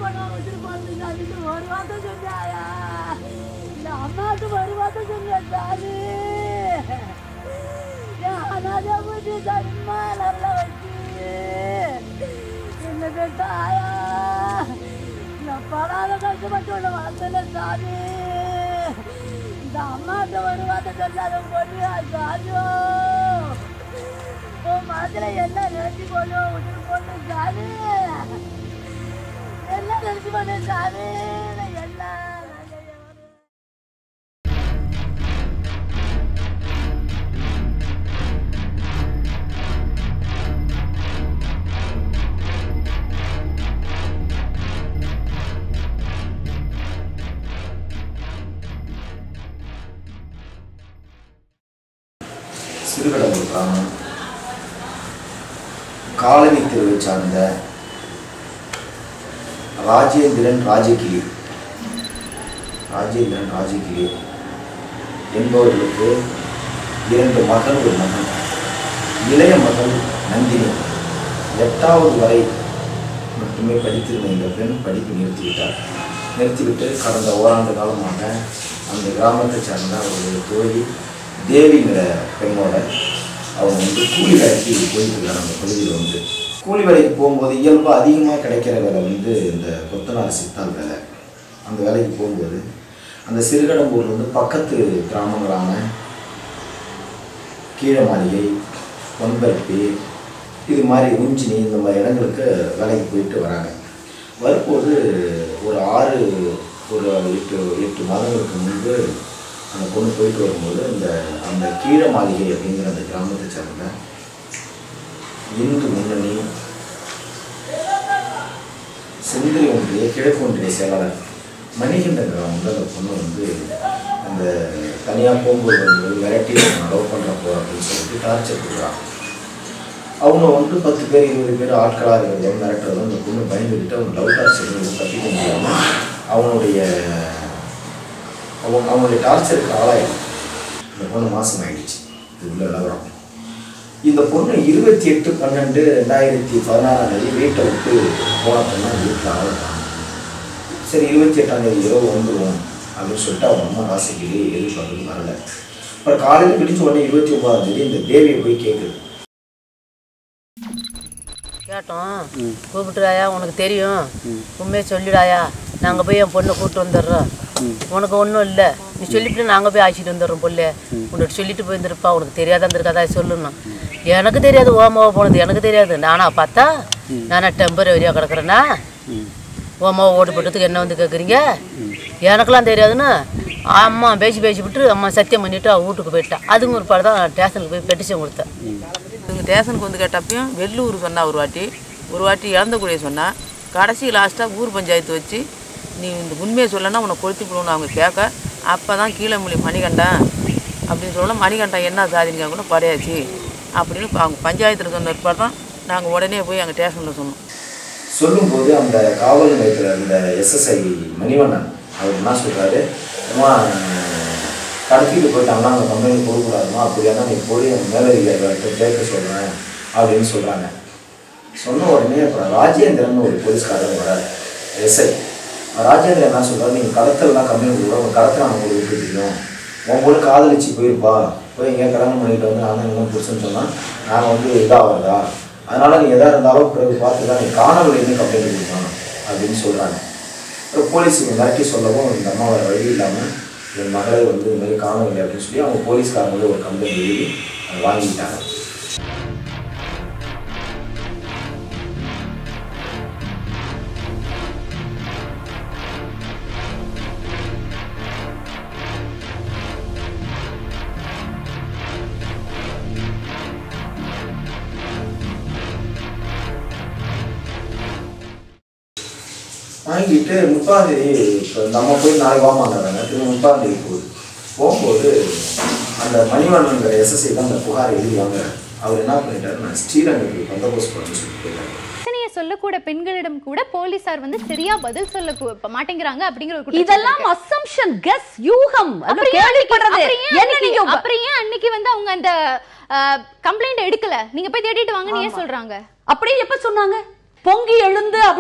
பண்ண வச்சுட்டு போனது சாமின்னு ஒரு வார்த்தை சொன்னாயா இந்த அம்மாவுக்கு ஒரு வார்த்தை சொன்ன சாமி என் அனாதை போச்சு சம்மா நல்லா வச்சு என்ன பெற்றாயா நான் படாத கஷ்டப்பட்டு உன்னை வளர்த்தல சாமி இந்த அம்மாட்ட ஒரு வார்த்தை சொல்லாத பொண்ணு சாமியோ உன் மனசுல என்ன நினைச்சு கொண்டு விட்டுட்டு போட்டு சாமி எல்லாம் நினைச்சு கொண்டு சாமி நான் எல்லாம் நல்லது. சிறுகடம்பூர் கிராமம் காலனி தெருவை சார்ந்த ராஜேந்திரன் ராஜகிரி ராஜேந்திரன் ராஜகிரி என்பவர்களுக்கு இரண்டு மகள் ஒரு மகன் இளைய மகள் நந்தினி எட்டாவது வரை மட்டுமே படித்திருந்த இந்த பெண் படிப்பு நிறுத்திவிட்டார் நிறுத்திவிட்டு கடந்த ஓராண்டு காலமாக அந்த கிராமத்தை சார்ந்த ஒரு தோழி தேவிங்கிற பெண்ணோட அவங்க வந்து கூலி வேலைக்கு போயிட்டு இருக்காங்க அந்த பகுதியில் வந்து கூலி வேலைக்கு போகும்போது இயல்பாக அதிகமாக கிடைக்கிற வேலை வந்து இந்த கொத்தனார் சித்தால் வேலை அந்த வேலைக்கு போகும்போது அந்த சிறுகடம்பூர் வந்து பக்கத்து கிராமங்களான கீழ மாளிகை பொன்பருப்பி இது மாதிரி உஞ்சினி இந்த மாதிரி இடங்களுக்கு வேலைக்கு போயிட்டு வராங்க வரும்போது ஒரு ஆறு ஒரு எட்டு எட்டு மாதங்களுக்கு முன்பு அந்த பொண்ணு போயிட்டு வரும்போது இந்த அந்த கீழ மாளிகை அப்படிங்கிற அந்த கிராமத்தை சேர்ந்த இந்து முன்னணி செந்தில் ஒன்றிய கிழக்கு ஒன்றிய செயலாளர் மணிகண்டன் வந்து அந்த பொண்ணு வந்து அந்த தனியாக போகும்போது வந்து விரட்டி லவ் பண்ணுற போகிறோம் அப்படின்னு சொல்லிட்டு டார்ச்சர் கொடுக்குறாங்க அவங்க வந்து பத்து பேர் இருபது பேர் ஆட்களாக இருக்கிறது மிரட்டுறதும் அந்த பொண்ணு பயந்துக்கிட்டு அவங்க லவ் டார்ச்சர் தப்பிக்க முடியாமல் அவனுடைய அவங்க அவங்களுடைய டார்ச்சருக்கு ஆளாயிடும் இந்த பொண்ணு மாசம் ஆயிடுச்சு இது உள்ள நிலவரம் இந்த பொண்ணு இருபத்தி எட்டு பன்னெண்டு ரெண்டாயிரத்தி பதினாறாம் தேதி வீட்டை விட்டு போன பொண்ணு வீட்டில் ஆளுட்டாங்க சரி இருபத்தி எட்டாம் தேதி இரவு வந்துடும் அப்படின்னு சொல்லிட்டு அவங்க அம்மா ராசிக்கிளி எதிர்பார்த்து வரல அப்புறம் காலையில் பிடிச்ச உடனே இருபத்தி ஒன்பதாம் தேதி இந்த தேவியை போய் கேட்குது கேட்டோம் கூப்பிட்டுறாயா உனக்கு தெரியும் உண்மையை சொல்லிடாயா நாங்கள் போய் என் பொண்ணை கூப்பிட்டு வந்துடுறோம் உனக்கு ஒன்றும் இல்லை நீ சொல்லிட்டு நாங்கள் போய் அழைச்சிட்டு வந்துடுறோம் பொண்ணு உன்கிட்ட சொல்லிட்டு போயிருந்திருப்பா உனக்கு தெரியாத இருந்திருக்காதா சொல்லணும் எனக்கு தெரியாது ஓமாவை போனது எனக்கு தெரியாது நானா பார்த்தா நானா டெம்பரவரியாக கிடக்குறேன்னா ஓமாவை ஓட்டு போட்டதுக்கு என்ன வந்து கேட்குறீங்க எனக்கெல்லாம் தெரியாதுன்னு அம்மா பேசி பேசி விட்டு அம்மா சத்தியம் பண்ணிவிட்டு அவள் வீட்டுக்கு போயிட்டா அதுங்க ஒரு பாடு தான் ஸ்டேஷனுக்கு போய் பெட்டிஷன் கொடுத்தேன் இவங்க ஸ்டேஷனுக்கு வந்து கேட்டப்பையும் வெள்ளூர் சொன்னா ஒரு வாட்டி ஒரு வாட்டி இழந்தக்கூடிய சொன்னா கடைசி லாஸ்ட்டாக ஊர் பஞ்சாயத்து வச்சு நீ இந்த உண்மையை சொல்லனா உன்னை கொளுத்தி போடணும்னு அவங்க கேட்க அப்போ தான் கீழமொழி மணிகண்டன் அப்படின்னு சொல்ல மணிகண்டன் என்ன சாதிங்க கூட படையாச்சு அப்படின்னு இப்ப அவங்க பஞ்சாயத்தில் சொன்ன பிற்பாடு தான் நாங்கள் உடனே போய் அங்கே ஸ்டேஷனில் சொன்னோம் சொல்லும்போது அந்த காவல் நிலையத்தில் அந்த எஸ்எஸ்ஐ மணிவண்ணன் அவர் என்ன சொல்கிறாரு அம்மா கடத்திட்டு போயிட்டாங்கன்னா அந்த கம்பெனி போகக்கூடாதுமா அப்படியானா நீ போய் அந்த மேலதிகாரிகிட்ட கேட்க சொல்கிறேன் அப்படின்னு சொல்கிறாங்க சொன்ன உடனே அப்புறம் ராஜேந்திரன் ஒரு போலீஸ்காரர் வராரு எஸ்ஐ ராஜேந்திரன் என்ன சொல்றாரு நீங்கள் கடத்தலாம் கம்பெனி கூட உங்கள் கடத்தல உங்களுக்கு எப்படி தெரியும் உன் கூட காதலிச்சு போயிருப்பா போய் எங்கேயா கல்யாணம் பண்ணிட்டு வந்து நான் தான் என்ன புருஷன்னு சொன்னால் நாங்கள் வந்து இதாகிறதா அதனால் நீ எதாக இருந்தாலும் பிறகு பார்த்து தான் நீ காணவில்லைன்னு கம்ப்ளைண்ட் கொடுக்கணும் அப்படின்னு சொல்கிறாங்க அப்புறம் போலீஸுக்கு மிரட்டி சொல்லவும் இந்த அம்மா வேறு வழி இல்லாமல் என் மகளை வந்து இந்த மாதிரி காணவில்லை அப்படின்னு சொல்லி அவங்க போலீஸ்காரங்க வந்து ஒரு கம்ப்ளைண்ட் எழுதி அதை வாங்கிட்டாங்க வாங்கிட்டு முப்பாம் தேதி இப்போ நம்ம போய் நாளைக்கு வாமாங்கிறாங்க திரும்ப முப்பாம் தேதி போகுது போகும்போது அந்த மணிவண்ணங்கிற எஸ்எஸ்ஐ தான் அந்த புகார் எழுதி வாங்குறாரு அவர் என்ன பண்ணிட்டாரு நான் ஸ்ரீரங்கத்துக்கு பந்தோபஸ்து பண்ணு சொல்லிட்டு போயிட்டாரு பிரச்சனையை சொல்லக்கூட பெண்களிடம் கூட போலீசார் வந்து சரியா பதில் சொல்ல கு- மாட்டேங்கிறாங்க அப்படிங்கிற ஒரு குற்றச்சாட்டு இதெல்லாம் இருக்கு. அசம்ஷன் கெஸ் யூகம் அப்புறம் அப்புறம் ஏன் அன்னைக்கு- கேள்விப்படுறது அப்புறம் ஏன் என்னைக்கு அன்னைக்கு- யூகம்? அப்புறம் ஏன் அன்னைக்கு வந்து அவங்க அந்த கம்ப்ளைண்ட் எடுக்கல நீங்க போய் தேடிட்டு வாங்கன்னு ஏன் சொல்றாங்க அப்படியே எப்ப சொன்னாங்க பொங்கி எழுந்து அப்படியே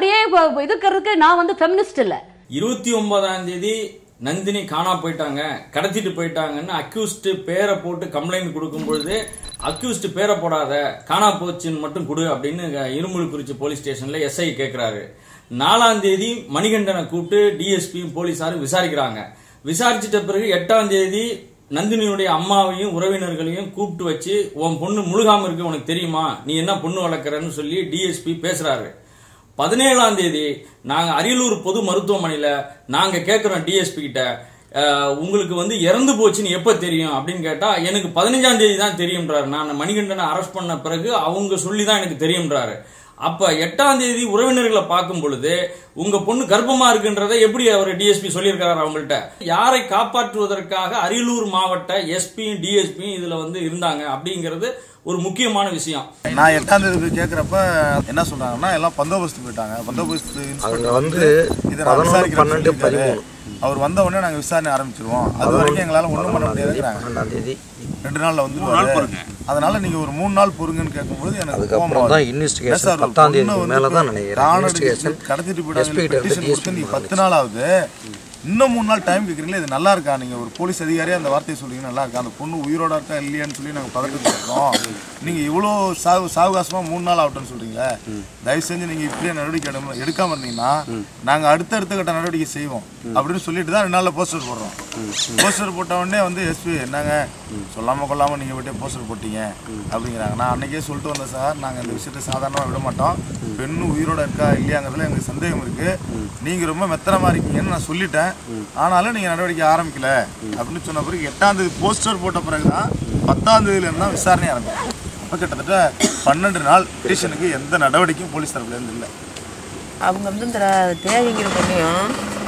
இதுக்கிறதுக்கு நான் வந்து ஃபெமினிஸ்ட் இல்ல இருபத்தி ஒன்பதாம் தேதி நந்தினி காணா போயிட்டாங்க கடத்திட்டு போயிட்டாங்கன்னு அக்யூஸ்ட் பேரை போட்டு கம்ப்ளைண்ட் கொடுக்கும் பொழுது அக்யூஸ்ட் பேரை போடாத காணா போச்சுன்னு மட்டும் கொடு அப்படின்னு இரும்புலிக்குறிச்சி போலீஸ் ஸ்டேஷன்ல எஸ்ஐ கேட்கிறாரு நாலாம் தேதி மணிகண்டனை கூப்பிட்டு டிஎஸ்பியும் போலீசாரும் விசாரிக்கிறாங்க விசாரிச்சிட்ட பிறகு எட்டாம் தேதி நந்தினியுடைய அம்மாவையும் உறவினர்களையும் கூப்பிட்டு வச்சு உன் பொண்ணு முழுகாம இருக்கு உனக்கு தெரியுமா நீ என்ன பொண்ணு வளர்க்குறன்னு சொல்லி டிஎஸ்பி பேசுறாரு பதினேழாம் தேதி நாங்க அரியலூர் பொது மருத்துவமனையில நாங்க கேட்கிறோம் டிஎஸ்பி கிட்ட அஹ், உங்களுக்கு வந்து இறந்து போச்சுன்னு எப்ப தெரியும் அப்படின்னு கேட்டா எனக்கு பதினஞ்சாம் தேதி தான் தெரியும்ன்றாரு நான் மணிகண்டனை அரெஸ்ட் பண்ண பிறகு அவங்க சொல்லி தான் எனக்கு தெரியும்ன்றாரு அப்ப எட்டாம் தேதி உறவினர்களை பார்க்கும் பொழுது உங்க பொண்ணு கர்ப்பமா இருக்குன்றதை எப்படி அவர் டிஎஸ்பி சொல்லியிருக்காரு அவங்கள்ட்ட யாரை காப்பாற்றுவதற்காக அரியலூர் மாவட்ட எஸ்பியும் டிஎஸ்பியும் இதுல வந்து இருந்தாங்க அப்படிங்கிறது ஒரு முக்கியமான விஷயம் நான் எட்டாம் தேதி போய் கேட்குறப்ப என்ன சொல்றாங்கன்னா எல்லாம் பந்தோபஸ்து போயிட்டாங்க பந்தோபஸ்து இன்ஸ்பெக்டர் வந்து இதை நான் விசாரிக்கிறேன்னு சொல்லியிருக்காரு. அவர் வந்த உடனே நாங்கள் விசாரணை ஆரம்பிச்சிருவோம் அது வரைக்கும் எங்களால் ஒன்றும் பண்ண முடியாதுங்கிறாங்க ரெண்டு நாள்ல வந்து அதனால நீங்க ஒரு மூணு நாள் பொறுங்கன்னு கேட்கும்போது எனக்கு அதுக்கப்புறம் கோவம் தான் வருது. investigation என்ன சார், ஒரு பத்தாம் தேதி பொண்ணை வந்து மேல தான் நினைக்கிறேன். ராணுவ investigation கடத்திட்டு SP கிட்ட போயிட்டாங்க இருந்து petition DSP கொடுத்து நீங்க பத்து நாள் ஆகுது இன்னும் மூணு நாள் டைம் கேட்குறீங்களா இது நல்லா இருக்கா நீங்க ஒரு போலீஸ் அதிகாரியா அந்த வார்த்தையை சொல்றீங்க நல்லா இருக்கா அந்த பொண்ணு உயிரோட இருக்கா இல்லையான்னு சொல்லி நாங்க பதட்டத்தில் இருக்கோம் நீங்க இவ்வளோ சாவு சாவகாசமா மூணு நாள் ஆகட்டும்னு சொல்றீங்களே தயவு செஞ்சு நீங்க இப்படியே நடவடிக்கை எடுக்க- எடுக்காம இருந்தீங்கன்னா நாங்க அடுத்த அடுத்த கட்ட நடவடிக்கை செய்வோம் அப்படின்னு சொல்லிட்டு தான் ரெண்டு நாள்ல போஸ்டர் போடுறோம் போஸ்டர் போட்ட உடனே வந்து எஸ்பி என்னங்க சொல்லாம கொள்ளாம நீங்க விட்டே போஸ்டர் போட்டீங்க அப்படிங்கிறாங்க நான் அன்னைக்கே சொல்லிட்டு வந்தேன் சார் நாங்க இந்த விஷயத்தை சாதாரணமா விட மாட்டோம் பெண்ணு உயிரோட இருக்கா இல்லையாங்கிறதுல எனக்கு சந்தேகம் இருக்கு நீங்க ரொம்ப மெத்தனமா இருக்கீங்கன்னு நான் சொல்லிட்டேன் ஆனாலும் நீங்க நடவடிக்கை ஆரம்பிக்கல அப்படின்னு சொன்ன பிறகு எட்டாம் தேதி போஸ்டர் போட்ட பிறகுதான் பத்தாம் தேதியில இருந்து தான் விசாரணை ஆரம்பிக்கும் அப்ப கிட்டத்தட்ட பன்னெண்டு நாள் ஸ்டேஷனுக்கு எந்த நடவடிக்கையும் போலீஸ் தரப்புல இருந்து இல்லை அவங்க வந்து இந்த தேவிங்கிற பொண்ணையும்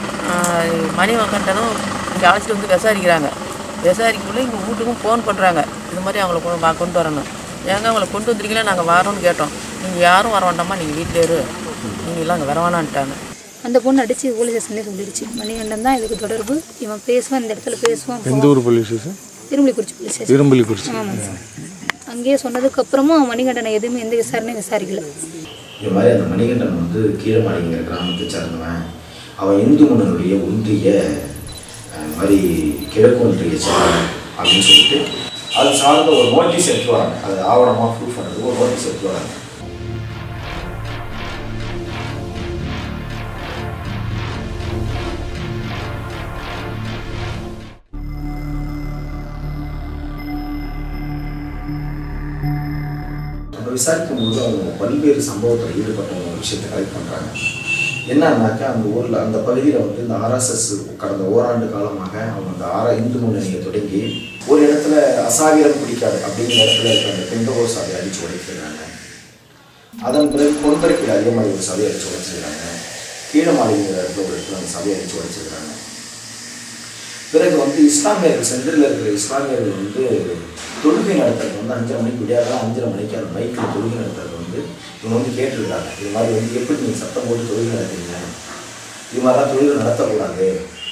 ஆஹ், மணிவக்கண்டனும் இங்கே அழைச்சிட்டு வந்து விசாரிக்கிறாங்க விசாரிக்கக்குள்ள இங்கே வீட்டுக்கும் ஃபோன் பண்ணுறாங்க இது மாதிரி அவங்கள கொண்டு வா- கொண்டு வரணும் ஏங்க அவங்கள கொண்டு வந்துருக்கீங்களா நாங்கள் வரோம்னு கேட்டோம் நீங்கள் யாரும் வர வேண்டாமா நீங்கள் வீட்டிலே இரு நீங்கள் எல்லாம் அங்கே வர வேணான்ட்டாங்க அந்த பொண்ணு அடிச்சு போலீஸ் ஸ்டேஷன்லேயே சொல்லிடுச்சு மணிகண்டன் தான் இதுக்கு தொடர்பு இவன் பேசுவான் இந்த இடத்துல பேசுவான் எந்த ஊர் police station Thirumalikurichi police station Irumbalikurichi ஆமாம் சார் அங்கேயே சொன்னதுக்கு அப்புறமும் மணிகண்டனை எதுவுமே எந்த விசாரணையும் விசாரிக்கல இது மாதிரி அந்த மணிகண்டன் வந்து கீழமாடிங்கிற கிராமத்தை சார்ந்தவன் அவன் இந்து மன்னனுடைய ஒன்றிய அஹ், இந்த மாதிரி கிழக்கு ஒன்றிய செயலாளர் அப்படின்னு சொல்லிட்டு அது சார்ந்த ஒரு நோட்டீஸ் எடுத்து வராங்க அது ஆவணமாக ப்ரூஃப் பண்ணுறது ஒரு நோட்டீஸ் எடுத்து வராங்க நம்ம விசாரிக்கும் போது அவங்க பல்வேறு சம்பவத்தில் ஈடுபட்டவங்க ஒரு விஷயத்தை கலெக்ட் பண்ணுறாங்க என்னன்னாக்கா அந்த ஊரில் அந்த பகுதியில் வந்து இந்த ஆர்எஸ்எஸ் கடந்த ஓராண்டு காலமாக அவங்க அந்த ஆர இந்து முன்னணியை தொடங்கி ஒரு இடத்துல அசாகிரம் பிடிக்காது அப்படிங்கிற இடத்துல இருக்க அந்த பெண்டகோ சாலையை அடித்து உடைக்கிறாங்க அதன் பிறகு கொந்தரைக்கில் அதே மாதிரி ஒரு சபையை அடித்து உடைச்சிருக்காங்க கீழமாளிங்கிற இடத்துல ஒரு இடத்துல அந்த சபையை அடித்து உடைச்சிருக்காங்க பிறகு வந்து இஸ்லாமியர்கள் சென்டரில் இருக்கிற இஸ்லாமியர்கள் வந்து தொழுகை நடத்துறது வந்து அஞ்சரை மணிக்கு விடியாதான் அஞ்சரை மணிக்கு அந்த மைக்கில் தொழுகை நடத்துறது வந்து இவங்க வந்து கேட்டிருக்காங்க இது மாதிரி வந்து எப்படி நீங்கள் சத்தம் போட்டு தொழுகை நடத்துறீங்க இது மாதிரிலாம் தொழுகை நடத்தக்கூடாது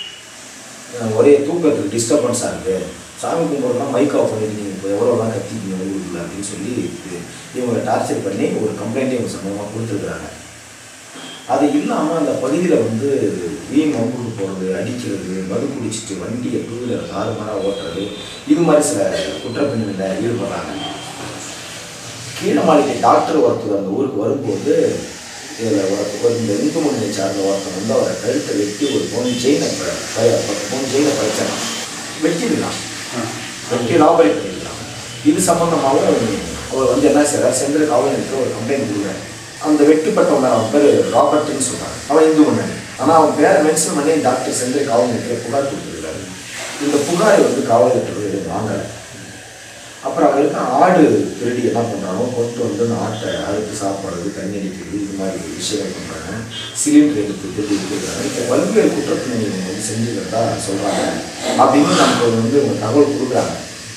அஹ் ஒரே தூக்கத்துக்கு டிஸ்டர்பன்ஸாக இருக்குது சாமி கும்பிட்றதுலாம் மைக் ஆஃப் பண்ணிட்டு நீங்கள் இப்போ எவ்வளோலாம் கத்திக்கிங்க ஊருக்குள்ள அப்படின்னு சொல்லி இது- இவங்களை டார்ச்சர் பண்ணி ஒரு கம்ப்ளைண்ட்டே இவங்க சம்பவமாக கொடுத்துருக்குறாங்க அது இல்லாமல் அந்த பகுதியில் வந்து வீண் வம்புக்கு போகிறது அடிக்கிறது மது குடிச்சிட்டு வண்டியை டூ வீலர் தாறுமாறாக ஓட்டுறது இது மாதிரி சில குற்றப்பின்னணியில் ஈடுபடுறாங்க கீழே மாளிகை டாக்டர் ஒருத்தர் அந்த ஊருக்கு வரும்போது இதில் ஒரு இந்த இந்து மொழியை சார்ந்த ஒருத்தர் வந்து அவரை கழுத்தை வெட்டி ஒரு பவுன் செயினை பத்து பவுன் செயினை பறிச்சாங்க வெட்டிடலாம் வெட்டி லாபரி பண்ணிடலாம் இது சம்மந்தமாகவும் அவர் வந்து என்ன செய்கிறார் செந்தில் காவல் நிலையத்தில் ஒரு கம்ப்ளைண்ட் கொடுக்குறாரு அந்த வெட்டுப்பட்டவங்க அவன் பேர் ராபர்ட்னு சொல்கிறாங்க அவன் இந்து மன்னன் ஆனால் அவன் பேரை மென்ஷன் பண்ணி டாக்டர் செந்தில் காவல் நிலையத்தில் புகார் கொடுத்துருக்காரு இந்த புகாரை வந்து காவல் நிலையத்தில் வாங்கலை அப்புறம் அங்கே இருக்க ஆடு திருடி என்ன பண்ணுறாங்க கொண்டு வந்து அந்த ஆட்டை அறுத்து சாப்பிட்றது தண்ணி அடிக்கிறது இது மாதிரி விஷயங்கள் பண்ணுறாங்க சிலிண்டர் எடுத்து திருடி இருக்கிறாங்க இப்போ பல்வேறு குற்றப்பின்னணி இவங்க வந்து செஞ்சுக்கிறதா சொல்கிறாங்க அப்படின்னு நமக்கு வந்து இவங்க தகவல் கொடுக்குறாங்க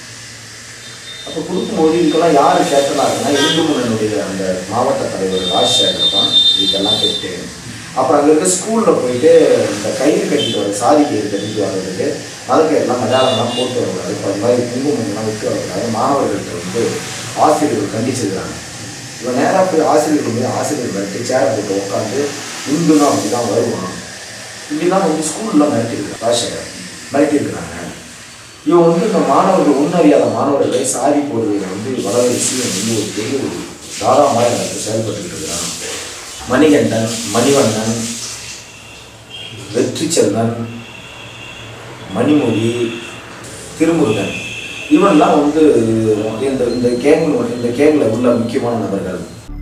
அப்போ கொடுக்கும்போது இதுக்கெல்லாம் யார் கேட்டனா இருக்குன்னா இந்து முன்னனுடைய அந்த மாவட்ட தலைவர் ராஜசேகர் தான் இதுக்கெல்லாம் கேட்டு அப்புறம் அங்கே இருக்க ஸ்கூலில் போயிட்டு இந்த கயிறு கட்டிட்டு வர சாதி கயிறு கட்டிட்டு வர்றதுக்கு அதுக்கு எல்லாம் மலையாளம்லாம் போட்டு வரக்கூடாது இப்போ அது மாதிரி குங்குமம்லாம் விட்டு வரக்கூடாது மாணவர்கள்ட்ட வந்து ஆசிரியர்கள் கண்டிச்சிருக்காங்க இவன் நேராக போய் ஆசிரியர் மீது ஆசிரியர் மிரட்டி சேரை போட்டு உட்காந்து இந்துனா அப்படி தான் வருவான் இப்படிலாம் வந்து ஸ்கூல்லாம் மிரட்டியிருக்காங்க ராஜசேகர் மிரட்டியிருக்கிறாங்க இவன் வந்து இந்த மாணவர்கள் உன்னறியாத மாணவர்களை சாரி போடுவதை வந்து வளவரிசி வந்து ஒரு பெரிய ஒரு தாராளமாக எனக்கு செயல்பட்டு இருக்கிறான் மணிகண்டன் மணிவண்ணன் வெற்றி செல்வன் மணிமொழி திருமுருகன் இவன்லாம் வந்து இந்த இந்த கேங் இந்த கேங்கில் உள்ள முக்கியமான நபர்கள்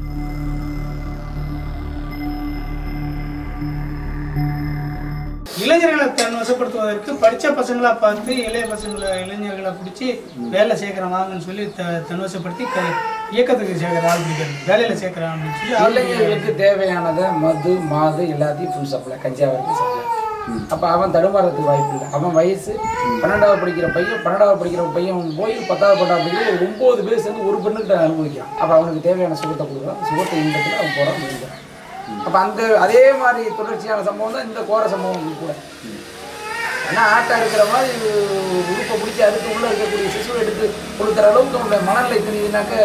இளைஞர்களை தன் வசப்படுத்துவதற்கு படித்த பசங்களா பார்த்து இளைய பசங்களை இளைஞர்களை பிடிச்சி வேலை சேர்க்குறேன் வாங்கன்னு சொல்லி த தன்வசப்படுத்தி க இயக்கத்துக்கு சேர்க்குற ஆள் பிடிக்கிறது வேலையில் சேர்க்குற ஆள்னு சொல்லி ஆள் பிடிக்கிறது. இளைஞர்களுக்கு தேவையானதை மது மாது எல்லாத்தையும் ஃபுல் சப்ளை கஞ்சா வரைக்கும் சப்ளை அப்போ அவன் தடுமாறதுக்கு வாய்ப்பு இல்லை அவன் வயசு பன்னெண்டாவது படிக்கிற பையன் பன்னெண்டாவது படிக்கிற பையன் போய் பத்தாவது பன்னெண்டாவது படிக்கிற ஒரு ஒம்பது பேர் சேர்ந்து ஒரு பெண்ணுக்கிட்ட அனுபவிக்கிறான் அப்போ அவனுக்கு தேவையான சுகத்தை கொடுக்குறான் சுகத்தை இன்பத்தில் அவன் போகிறான் முடிக்கிறான் அப்போ அந்த அதே மாதிரி தொடர்ச்சியான சம்பவம் தான் இந்த கோர சம்பவம் கூட ஏன்னா ஆட்டா இருக்கிற மாதிரி உறுப்பை பிடிச்சி அதுக்கு உள்ளே இருக்கக்கூடிய சிசுவை எடுத்து கொடுக்குற அளவுக்கு அவனுடைய மனநிலை தெரியுதுனாக்க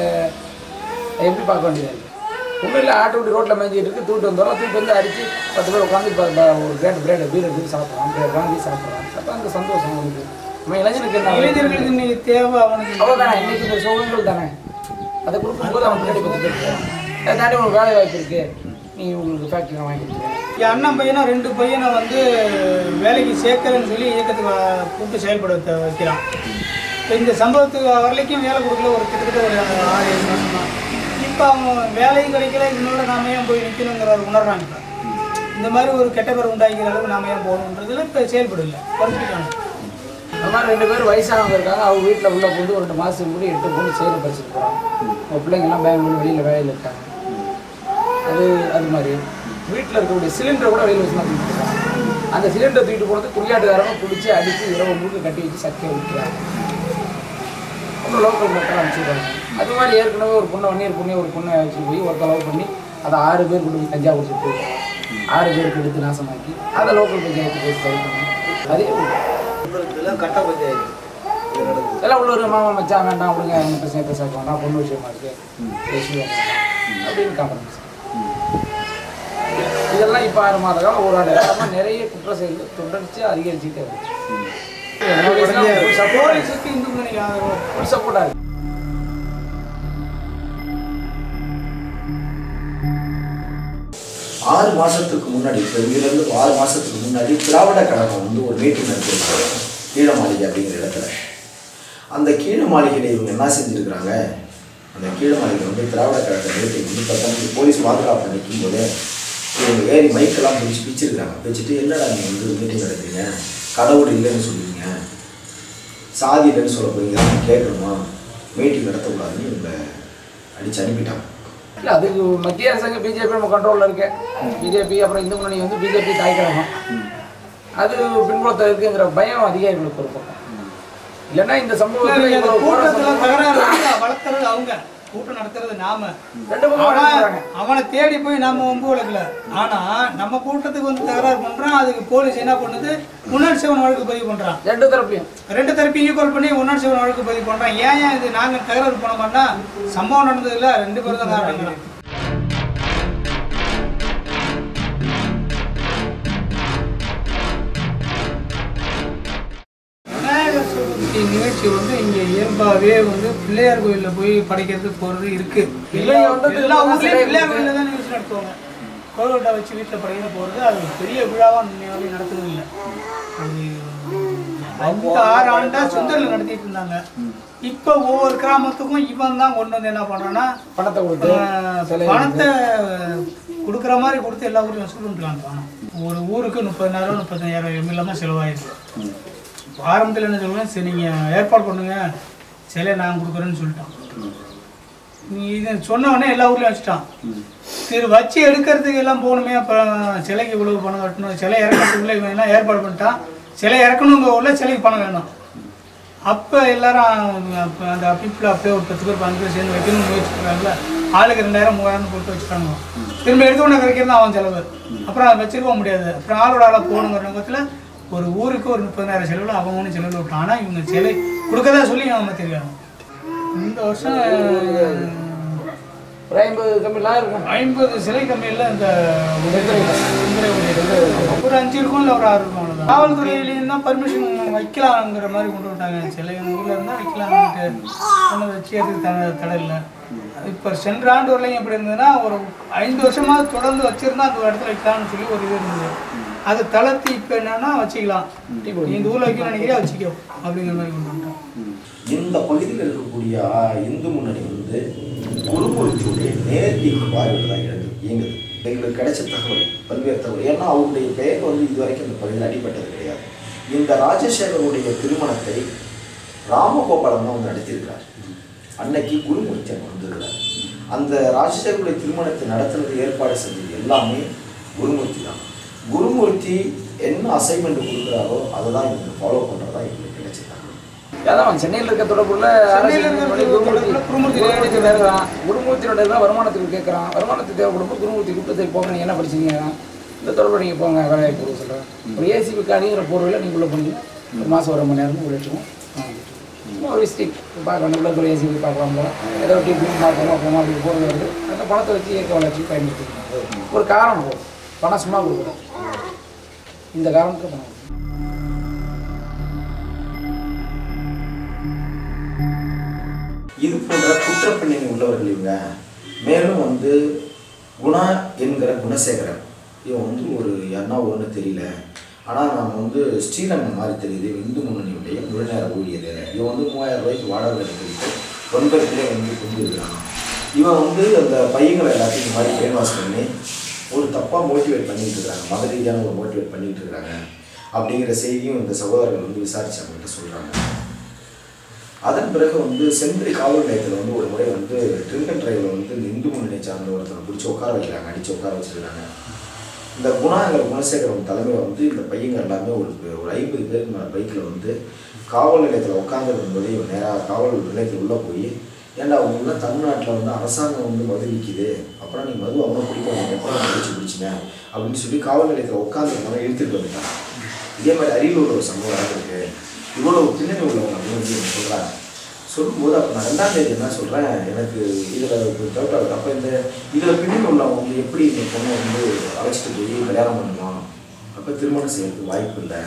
எப்படி பார்க்க வேண்டியதாக இருக்குது ஒன்றும் இல்லை ஆட்டை விட்டு ரோட்டில் மேய்ஞ்சிட்டு இருக்கு தூட்டு வந்துடும் தூட்டு வந்து அடித்து பத்து பேர் உட்காந்து இப்போ ஒரு கிரேட் பிரெட் பீர் எடுத்து சாப்பிட்றான் பிரெட் வாங்கி சாப்பிட்றான் அப்போ அந்த சந்தோஷம் அவனுக்கு நம்ம இளைஞனுக்கு என்ன இளைஞர்களுக்கு இன்னைக்கு தேவை அவனுக்கு அவ்வளோதானே இன்னைக்கு இந்த சோகங்கள் தானே அதை கொடுக்கும்போது அவன் பின்னாடி பத்து பேர் போகிறான் அதை தாண்டி உனக்கு வேலை வாய்ப்பு இருக்குது நீ உங்களுக்கு ஃபேக்ட்ரி வாங்கி கொடுத்துருவேன் என் அண்ணன் பையனும் ரெண்டு பையனை வந்து வேலைக்கு சேர்க்கறேன்னு சொல்லி இயக்கத்துக்கு வ- கூப்பிட்டு செயல்பட வைத்த- வைக்கிறான் இப்போ இந்த சம்பவத்துக்கு வரலைக்கும் வேலை கொடுக்கல ஒரு கிட்டத்தட்ட ஒரு ஆறு ஏழு மாதம் தான் இப்போ அவன் வேலையும் கிடைக்கல இதனால நாம ஏன் போய் நிற்கணுங்கிறத உணர்றாங்க இப்போ இந்த மாதிரி ஒரு கெட்ட பேர் உண்டாக்கிற அளவுக்கு நாம ஏன் போகணுன்றதுல இப்போ செயல்படல குறைச்சிட்டாங்க அந்த மாதிரி ரெண்டு பேர் வயசானவங்க இருக்காங்க அவங்க வீட்டில் உள்ள போட்டு ஒரு ரெண்டு மாதத்துக்கு முன்னாடி எட்டு பொண்ணு செயல் படிச்சுட்டு போகிறாங்க அவங்க பிள்ளைங்கள்லாம் பெங்களூர் வெளியில் வேலையில் இருக்காங்க அது அது மாதிரி வீட்டில் இருக்கக்கூடிய சிலிண்டரை கூட வெளியில் வச்சு தான் தூக்கிட்டு போகிறாங்க அந்த சிலிண்டரை தூக்கிட்டு போகிறது குறியாட்டுக்காரங்க பிடிச்சி அடித்து இரவு முழுக்க கட்டி வச்சு சக்கையை விற்கிறாங்க அப்புறம் லோக்கல் மக்கள் அனுப்பிச்சுடுறாங்க அது மாதிரி ஏற்கனவே ஒரு பொண்ணை வன்னியர் பொண்ணே ஒரு பொண்ணை வச்சு போய் ஒரு லவ் பண்ணி அதை ஆறு பேர் கொண்டு போய் கஞ்சா குடிச்சிட்டு போயிருக்காங்க ஆறு பேருக்கு எடுத்து நாசமாக்கி அதை லோக்கல் பஞ்சாயத்து போய் சரி பண்ணி அதே கட்ட பஞ்சாயத்து எல்லாம் உள்ள ஒரு மாமா மச்சான் வேண்டாம் விடுங்க என்ன பிரச்சனை பேச வேண்டாம் பொண்ணு விஷயமா இருக்கு பேசி வேண்டாம் அப்படின்னு காம்ப்ரமைஸ் இதெல்லாம் இப்போ ஆறு மாத காலம் ஒரு ஆண்டு காலமாக நிறைய குற்ற செயல்கள் தொடர்ச்சி அதிகரிச்சுட்டே வருது போலீஸுக்கு இந்து முன்னணி ஆதரவு ஃபுல் சப்போர்ட்டாக இருக்கு ஆறு மாசத்துக்கு முன்னாடி இப்போ இங்கிருந்து ஆறு மாசத்துக்கு முன்னாடி திராவிட கழகம் வந்து ஒரு மீட்டிங் நடத்திருக்காங்க கீழ மாளிகை அப்படிங்கிற இடத்துல அந்த கீழ மாளிகையில் இவங்க என்ன செஞ்சுருக்கிறாங்க அந்த கீழ மாளிகை வந்து திராவிட கழக மீட்டிங் வந்து பத்தொன்பது போலீஸ் பாதுகாப்பு நிற்கும் போது இவங்க ஏறி மைக்கெல்லாம் பிடிச்சி பிடிச்சிருக்கிறாங்க பிடிச்சிட்டு என்னடா நீங்கள் வந்து மீட்டிங் நடத்துறீங்க கடவுள் இல்லைன்னு சொல்லுவீங்க சாதி இல்லைன்னு சொல்ல போறீங்க கேட்கணுமா மீட்டிங் நடத்தக்கூடாதுன்னு இவங்க அடிச்சு அனுப்பிட்டாங்க இல்லை அதுக்கு மத்திய அரசாங்கம் பிஜேபி நம்ம கண்ட்ரோலில் இருக்கு பிஜேபி அப்புறம் இந்து முன்னணி வந்து பிஜேபி தாய்க்கழகம் அது பின்புலத்தில் இருக்குங்கிற பயம் அதிகாரிகளுக்கு ஒரு பக்கம் இல்லைன்னா இந்த சம்பவத்தில் இந்த இவ்வளவு கோர கூட்டத்துல சம்பவம் தகராறு வந்து வளர்த்துறது அவங்க கூட்டம் நடத்துறது நாம ரெண்டு பக்கம் அவன் நடத்துறாங்க. அவனை தேடி போய் நாம வம்பு வளர்க்கல ஆனா நம்ம கூட்டத்துக்கு வந்து தகராறு பண்றான் அதுக்கு போலீஸ் என்ன பண்ணுது முன்னாடி செவன் வழக்கு பதிவு பண்றான் ரெண்டு தரப்பையும் ரெண்டு தரப்பையும் ஈக்குவல் பண்ணி ஒன்னாடி செவன் வழக்கு பதிவு பண்றான் ஏன் ஏன் இது நாங்க தகராறு பண்ண மாட்டோம் சம்பவம் நடந்ததுல ரெண்டு பேரும் தான் காரணங்கிறான் விநாயகர் சதுர்த்தி நிகழ்ச்சி வந்து இங்க இயல்பாவே வந்து பிள்ளையார் கோயில்ல போய் படைக்கிறது போறது இருக்கு எல்லா பிள்ளைங்க வந்து எல்லா திரும்ப ஊர்லயும் சிலை பிள்ளையார் இருக்கு. கோயில்ல தான் நிகழ்ச்சி நடத்துவாங்க கோவில்கிட்ட வச்சு வீட்டில் படைக்கிற போறது அது ஒரு பெரிய விழாவா நினைவாவே நடத்துறது இல்லை அது அந்த ஆறு ஆண்டா சுந்தரில் நடத்திட்டு இருந்தாங்க இப்போ ஒவ்வொரு கிராமத்துக்கும் இவன் தான் கொண்டு வந்து என்ன பண்றான்னா பணத்தை கொடுத்து ஆஹ், சிலை பணத்தை கொடுக்குற மாதிரி கொடுத்து எல்லா ஊரையும் வசூல் பண்ணிக்கலாம் பணம் ஒரு ஊருக்கு முப்பதாயிரம் முப்பத்தஞ்சாயிரம் எம்எல்லாம செலவாயிருக்கு ஆரம்பத்தில் என்ன சொல்லுவேன் சரி நீங்கள் ஏற்பாடு பண்ணுங்க சிலையை நான் கொடுக்குறேன்னு சொல்லிட்டான் நீ இது சொன்ன உடனே எல்லா ஊர்லயும் வச்சுட்டான் சரி வச்சு எடுக்கிறதுக்கு எல்லாம் போகணுமே அப்புறம் சிலைக்கு இவ்வளவு பணம் கட்டணும் சிலை இறக்கிறதுக்குள்ள இவன் எல்லாம் ஏற்பாடு பண்ணிட்டான் சிலை இறக்கணுங்க உள்ள சிலைக்கு பணம் வேணும் அப்போ எல்லாரும் அப்போ அந்த பீப்புள் அப்பயே ஒரு பத்து பேர் பன்னெண்டு பேர் சேர்ந்து வைக்கணும்னு முயற்சிக்கிறாங்கல்ல ஆளுக்கு ரெண்டாயிரம் மூவாயிரம் போட்டு வச்சுட்டாங்க திரும்ப எடுத்து உடனே கிடைக்கிறது அவன் செலவு அப்புறம் அதை வச்சிருக்க முடியாது அப்புறம் ஆளோட ஆளாக போகணுங்கிற நோக்கத்தில் ஒரு ஊருக்கு ஒரு முப்பதாயிரம் செலவில் அவங்க ஒன்று செலவில் விட்டான் ஆனால் இவங்க சிலை கொடுக்கறதா சொல்லி அவன் தெரியாது இந்த வருஷம் ஒரு ஐம்பது கம்மிலாம் இருக்கும் ஐம்பது சிலை கம்மியில் இந்த உதவி ஒரு அஞ்சு இருக்கும் இல்லை ஒரு ஆறு இருக்கும் அவ்வளோதான் காவல்துறையிலேயும் தான் பர்மிஷன் வைக்கலாங்கிற மாதிரி கொண்டு விட்டாங்க சிலை ஊரில் இருந்தால் வைக்கலாம்னுட்டு ஒன்று வச்சுக்கிறதுக்கு தடை தடை இல்லை இப்போ சென்ற ஆண்டு வரலையும் எப்படி இருந்ததுன்னா ஒரு ஐந்து வருஷமாக தொடர்ந்து வச்சிருந்தா அந்த இடத்துல வைக்கலாம்னு சொல்லி ஒரு இது இருந்தது அது தளர்த்தி இப்போ என்னன்னா வச்சுக்கலாம் இந்த ஊரில் வைக்கணும்னு நினைக்கிறேன் வச்சுக்கோ அப்படிங்கிற மாதிரி கொண்டு வந்துட்டோம் இந்த பகுதியில் இருக்கக்கூடிய ஆ, இந்து முன்னணி வந்து குருமூர்த்தியுடைய நேரடி பார்வையில் தான் இயங்கு இயங்குது எங்களுக்கு கிடைச்ச தகவல் பல்வேறு தகவல் ஏன்னா அவருடைய பெயர் வந்து இதுவரைக்கும் இந்த பகுதியில் அடிபட்டது கிடையாது இந்த ராஜசேகருடைய திருமணத்தை ராமகோபாலன் தான் வந்து நடத்தியிருக்கிறார் அன்னைக்கு குருமூர்த்தி அங்கே வந்திருக்கிறார் அந்த ராஜசேகருடைய திருமணத்தை நடத்துறது ஏற்பாடு செஞ்சது எல்லாமே குருமூர்த்தி தான் குருமூர்த்தி என்ன அசைன்மெண்ட் கொடுக்குறாரோ அதை தான் இவங்க ஃபாலோ பண்ணுறதா எங்களுக்கு கிடைச்ச தகவல் அதான் சென்னையில் இருக்க தொடர்புல சென்னையில் இருக்க தொடர்புல குருமூர்த்தி குருமூர்த்தி கேட்குறான் குருமூர்த்தியோட தான் வருமானத்துக்கு கேட்குறான் வருமானத்துக்கு தேவைப்படும் குருமூர்த்தி கூப்பிட்டு போங்க நீங்கள் என்ன படிச்சீங்க இந்த தொடர்பு நீங்கள் போங்க வேலைவாய்ப்பு கொடுக்க சொல்கிறேன் ஒரு ஏசிபி காரிங்கிற போர்வையில் நீங்கள் உள்ள போனீங்க ஒரு மாதம் ஒரு மணி நேரம் ஒரு லட்சம் சும்மா ஒரு விசிட்டிங் பார்க்கணும் உள்ள ஒரு ஏசிபி பார்க்கலாம் போல ஏதோ டிஃபின் பார்க்கணும் போகணும் அப்படி போகிறது வந்து அந்த பணத்தை வச்சு இயற்கை வளர்ச்சி பயன்படுத்திக்கணும் ஒரு காரணம் போதும் பணம் சும்மா கொடுக்குறோம் இந்த காரணத்துக்கு பணம் இது போன்ற குற்றப்பின்னணி உள்ளவர்கள் இவங்க மேலும் வந்து குணா என்கிற குணசேகரன் இவன் வந்து ஒரு என்ன ஒன்று தெரியல ஆனால் நான் வந்து ஸ்ரீரங்கம் மாதிரி தெரியுது இவன் இந்து முன்னணியுடைய முழுநேர ஊழியர் இவன் வந்து மூவாயிரம் ரூபாய்க்கு வாடகை எடுத்துக்கிட்டு ஒன்பதுலேயே வந்து கொண்டு இருக்கிறான் இவன் வந்து அந்த பையங்களை எல்லாத்தையும் இந்த மாதிரி பிரெயின் வாஷ் பண்ணி ஒரு தப்பாக மோட்டிவேட் பண்ணிட்டு இருக்காங்க மத ரீதியான ஒரு மோட்டிவேட் பண்ணிட்டு இருக்காங்க அப்படிங்கிற செய்தியும் இந்த சகோதரர்கள் வந்து விசாரிச்சு அவங்கள்ட்ட சொல்கிறாங்க அதன் பிறகு வந்து செந்திரி காவல் நிலையத்தில் வந்து ஒரு முறை வந்து ட்ரிங்க் அண்ட் டிரைவில் வந்து இந்த இந்து முன்னணி சார்ந்த ஒருத்தரை பிடிச்சி உட்கார வைக்கிறாங்க அடித்து உட்கார வச்சிருக்காங்க இந்த குணாங்கிற குணசேகரன் தலைமையில் வந்து இந்த பையங்க எல்லாமே ஒரு ஒரு ஐம்பது பேருக்கு மேலே பைக்கில் வந்து காவல் நிலையத்தில் உட்காந்துருக்கும்போது இவன் நேராக காவல் நிலையத்தில் உள்ளே போய் ஏன்டா அவங்களாம் தமிழ்நாட்டில் வந்து அரசாங்கம் வந்து மது விற்கிது அப்புறம் நீ மது அவங்க குடிக்கணும் எப்போ பிடிச்சி பிடிச்சிங்க அப்படின்னு சொல்லி காவல் நிலையத்தில் உட்காந்துருக்கவங்க இழுத்துட்டு வந்துட்டாங்க இதே மாதிரி அரியலூர் ஒரு சம்பவம் நடந்திருக்கு இவ்வளவு பின்னணி உள்ளவங்க அப்படின்னு வந்து இவங்க சொல்கிறாங்க சொல்லும்போது அப்போ நான் ரெண்டாம் தேதி என்ன சொல்கிறேன் எனக்கு இதில் டவுட் ஆகுது அப்போ இந்த இதில் பின்னணி உள்ளவங்க வந்து எப்படி இந்த பொண்ணை வந்து அழைச்சிட்டு போய் கல்யாணம் பண்ணணும் அப்போ திருமணம் செய்யறதுக்கு வாய்ப்பு இல்லை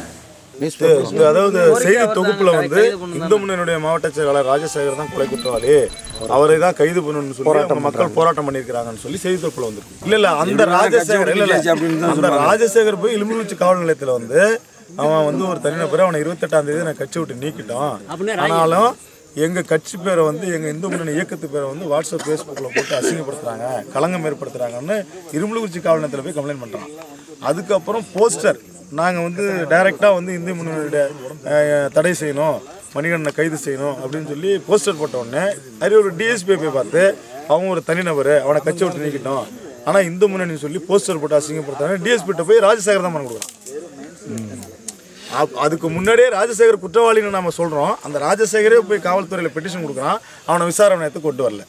இது- அதாவது செய்தி தொகுப்புல வந்து இந்து முன்னணியுடைய மாவட்ட செயலாளர் ராஜசேகர் தான் கொலை குற்றவாளி அவரை தான் கைது பண்ணணும்னு சொல்லி அவங்க மக்கள் போராட்டம் பண்ணியிருக்கிறாங்கன்னு சொல்லி செய்தி தொகுப்புல வந்து இல்ல இல்ல அந்த ராஜசேகர் இல்ல இல்ல அந்த ராஜசேகர் போய் இலும்புரிச்சி காவல் நிலையத்துல வந்து அவன் வந்து ஒரு தனிநபர் அவனை இருபத்தெட்டாம் தேதி நான் கட்சி விட்டு நீக்கிட்டோம் ஆனாலும் எங்க கட்சி பேரை வந்து எங்க இந்து முன்னணி இயக்கத்து பேரை வந்து வாட்ஸ்அப் ஃபேஸ்புக்கில் போட்டு அசிங்கப்படுத்துறாங்க களங்கம் ஏற்படுத்துறாங்கன்னு இரும்புலிக்குறிச்சி காவல் நிலையத்தில் போய் கம்ப்ளைண்ட் பண்றான் அதுக்கப்புறம் போஸ்டர் நாங்கள் வந்து டைரெக்டாக வந்து இந்திய முன்னணியுடைய அஹ், தடை செய்யணும் மணிகண்டனை கைது செய்யணும் அப்படின்னு சொல்லி போஸ்டர் போட்ட உடனே அது ஒரு டிஎஸ்பி போய் பார்த்து அவங்க ஒரு தனிநபர் அவனை கட்சி விட்டு நீக்கிட்டோம் ஆனால் இந்து முன்னணி சொல்லி போஸ்டர் போட்டு அசிங்கப்படுத்தாங்க டிஎஸ்பிட்ட போய் ராஜசேகர் தான் பண்ண கொடுக்குறான் அப்- அதுக்கு முன்னாடியே ராஜசேகர் குற்றவாளின்னு நம்ம சொல்கிறோம் அந்த ராஜசேகரே போய் காவல்துறையில் பெட்டிஷன் கொடுக்குறான் அவனை விசாரணை நேரத்துக்கு கொண்டு வரல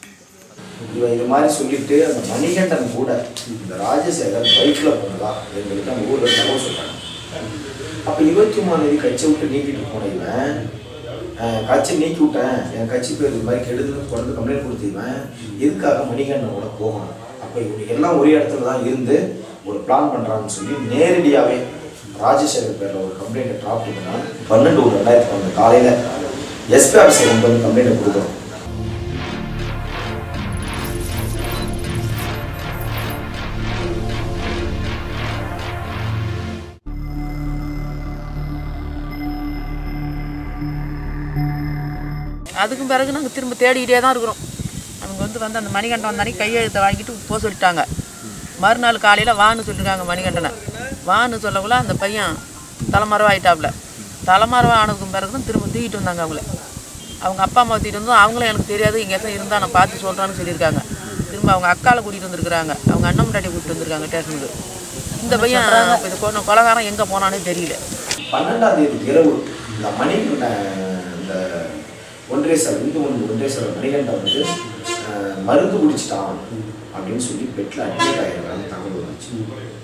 இவன் இது மாதிரி சொல்லிட்டு அந்த மணிகண்டன் கூட இந்த ராஜசேகர் பைக்கில் போனதா எங்களுக்கு அந்த ஊரில் தகவல் சொல்கிறாங்க அப்போ இருபத்தி மூணாம் தேதி கட்சி விட்டு நீக்கிட்டு போன இவன் அஹ், கட்சி நீக்கி விட்டேன் என் கட்சி பேர் இது மாதிரி கெடுதுன்னு கொண்டு கம்ப்ளைண்ட் கொடுத்தீவன் எதுக்காக மணிகண்டனோட போகணும் அப்போ இவங்க எல்லாம் ஒரே இடத்துல தான் இருந்து ஒரு பிளான் பண்ணுறான்னு சொல்லி நேரடியாகவே ராஜசேகர் பேரில் ஒரு கம்ப்ளைண்ட்டை ட்ராப் பண்ணா பன்னெண்டு ஒரு ரெண்டாயிரத்தி பன்னெண்டு காலையில் எஸ்பி ஆஃபீஸர் கொண்டு வந்து கம்ப்ளைண்ட்டை கொடுக்குறோம் அதுக்கும் பிறகு நாங்கள் திரும்ப தேடிக்கிட்டே தான் இருக்கிறோம் அவங்க வந்து வந்து அந்த மணிகண்டன் வந்தானே கையெழுத்தை வாங்கிட்டு போக சொல்லிட்டாங்க மறுநாள் காலையில் வான்னு சொல்லியிருக்காங்க மணிகண்டனை வான்னு சொல்லக்குள்ள அந்த பையன் தலைமறைவா ஆயிட்டாப்புல தலைமறைவா ஆனதுக்கும் பிறகு தான் திரும்ப தூக்கிட்டு வந்தாங்க அவங்கள அவங்க அப்பா அம்மா தூக்கிட்டு வந்தோம் அவங்களும் எனக்கு தெரியாது இங்கே எதாவது இருந்தால் நான் பார்த்து சொல்கிறேன்னு சொல்லியிருக்காங்க திரும்ப அவங்க அக்காவை கூட்டிகிட்டு வந்திருக்கிறாங்க அவங்க அண்ணன் முன்னாடி கூட்டிட்டு வந்திருக்காங்க ஸ்டேஷனுக்கு இந்த பையன் இப்ப இது கொ- கொலகாரன் எங்கே போனானே தெரியல பன்னெண்டாம் தேதி இரவு இந்த மணிகண்ட இந்த ஒன்றிய சார் இந்து ஒன்று ஒன்றிய சார் மணிகண்டன் வந்து அஹ், மருந்து குடிச்சிட்டான் அப்படின்னு சொல்லி பெட்டில் அட்மிட் ஆகிருக்காங்க தகவல் வந்துச்சு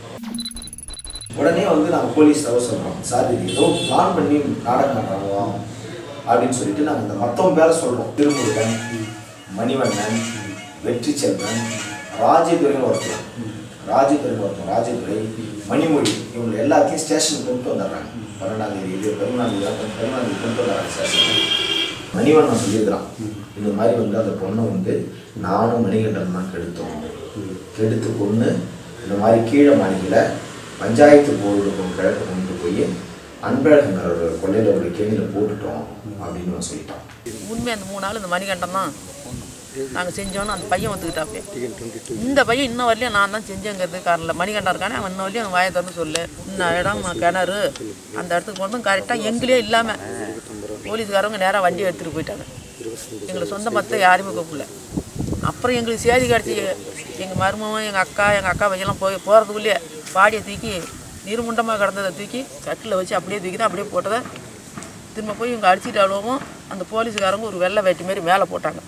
உடனே வந்து நாங்கள் போலீஸ் தகவல் சொல்கிறோம் சார் இது ஏதோ பிளான் பண்ணி நாடகம் பண்ணுறாங்க அப்படின்னு சொல்லிட்டு நாங்கள் இந்த மற்றவங்க பேரை சொல்கிறோம் திருமுருகன் மணிவண்ணன் வெற்றி செல்வன் ராஜதுரைன்னு ஒருத்தர் ராஜதுரைன்னு ஒருத்தர் ராஜதுரை மணிமொழி இவங்க எல்லாத்தையும் ஸ்டேஷனுக்கு கொண்டு வந்துடுறாங்க பன்னெண்டாம் தேதி இது பதிமூணாம் தேதி தான் பதிமூணாம் தேதி கொண்டு வர்றாங்க ஸ்டேஷனுக்கு மணிவண்ணன் சொல்லியிருக்கிறான் இந்த மாதிரி வந்து அந்த பொண்ணை வந்து நானும் மணிகண்டன் தான் கெடுத்தோம் கெடுத்து கொண்டு இந்த மாதிரி கீழே மாளிகையில் பஞ்சாயத்து போர்டு கிழக்கு கொண்டு போய் அன்பழகங்கிற ஒரு கொள்ளையில் ஒரு கேணியில் போட்டுட்டோம் அப்படின்னு அவன் சொல்லிட்டான் உண்மை அந்த மூணு நாள் இந்த மணிகண்டம் தான் நாங்கள் செஞ்சோன்னு அந்த பையன் ஒத்துக்கிட்டாப்பே இந்த பையன் இன்ன வரலையும் நான் தான் செஞ்சேங்கிறது காரணம் மணிகண்டம் இருக்கானே அவன் இன்ன வரலையும் அவன் வாயை திறந்து சொல்லு இந்த இடம் நான் கிணறு அந்த இடத்துக்கு கொண்டு கரெக்டாக எங்களே இல்லாமல் போலீஸ்காரவங்க நேராக வண்டி எடுத்துகிட்டு போயிட்டாங்க எங்களை சொந்த மத்த யாருமே கூப்பிடல அப்புறம் எங்களுக்கு சேதி கிடச்சி எங்கள் மருமவன் எங்கள் அக்கா எங்கள் அக்கா பையெல்லாம் போய் போகிறதுக்குள்ளேயே பாடியை தூக்கி நிர்முண்டமாக கிடந்ததை தூக்கி கட்டில் வச்சு அப்படியே தூக்கி தான் அப்படியே போட்டதை திரும்ப போய் இவங்க அடிச்சிட்டு அவ்வளவும் அந்த போலீஸ்காரங்க ஒரு வெள்ளை வேட்டி மாதிரி மேலே போட்டாங்க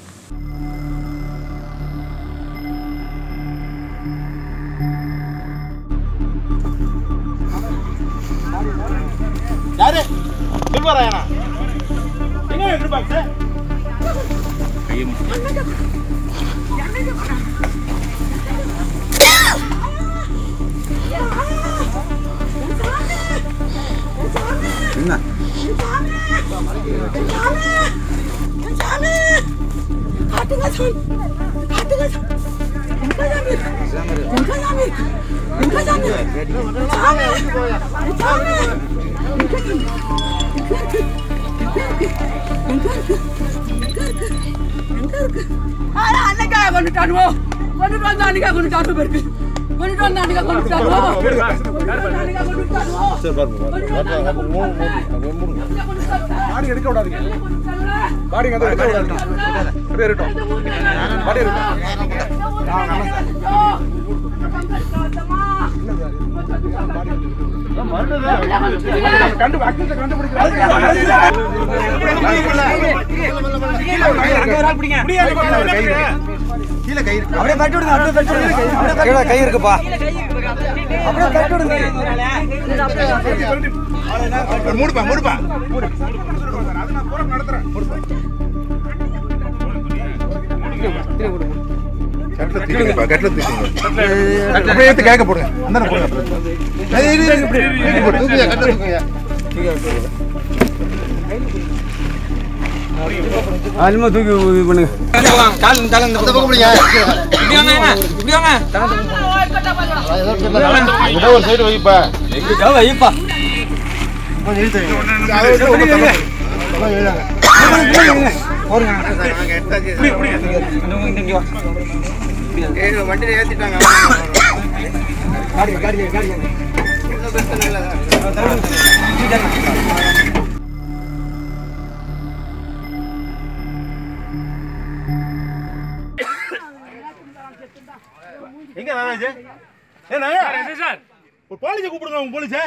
யாரு சொல்வாராயணா எங்க எதிர்பார்த்து என்ன அன்னைக்கா கொண்டுட்டானுவோ கொண்டுட்டு வந்த அன்னைக்கா கொண்டுட்டானு பேருக்கு கொண்டுட்டு வந்த அன்னைக்கா கொண்டுட்டானுவோ சரி பாருங்க பாடி எடுக்க விடாதீங்க பாடி வந்து எடுக்க விடாதீங்க அப்படியே இருக்கட்டும் பாடி கீழே கை இருக்கு அப்படியே தட்டி விடுங்க அப்படியே தட்டி விடுங்க கீழே கை இருக்குப்பா அப்படியே தட்டி விடுங்க மூடுப்பா மூடுப்பா கட்டில தூக்கிடுங்கப்பா கட்டில தூக்கிடுங்க அப்படியே எடுத்து கேட்க போடுங்க அந்த போடுங்க ஏய், இரு, இரு, இப்படி. தூக்கி போடு, தூக்குங்க, கட்டில தூக்குங்க. அனிமா தூக்கி இது பண்ணுங்க கால் கால் இந்த பக்கம் பிடிங்க இப்படி வாங்க இப்படி வாங்க இதை ஒரு சைடு வைப்பா எங்க வைப்பா கொஞ்சம் இழுத்து வைங்க. அதை வச்சு ஒரு தலை. அதான் எழுதாங்க. வண்டியில ஏத்திட்டாங்க எங்க நாகராஜ் ஏ நாகராஜ் சார் ஒரு போலீஸை கூப்பிடுங்க உங்க போலீஸை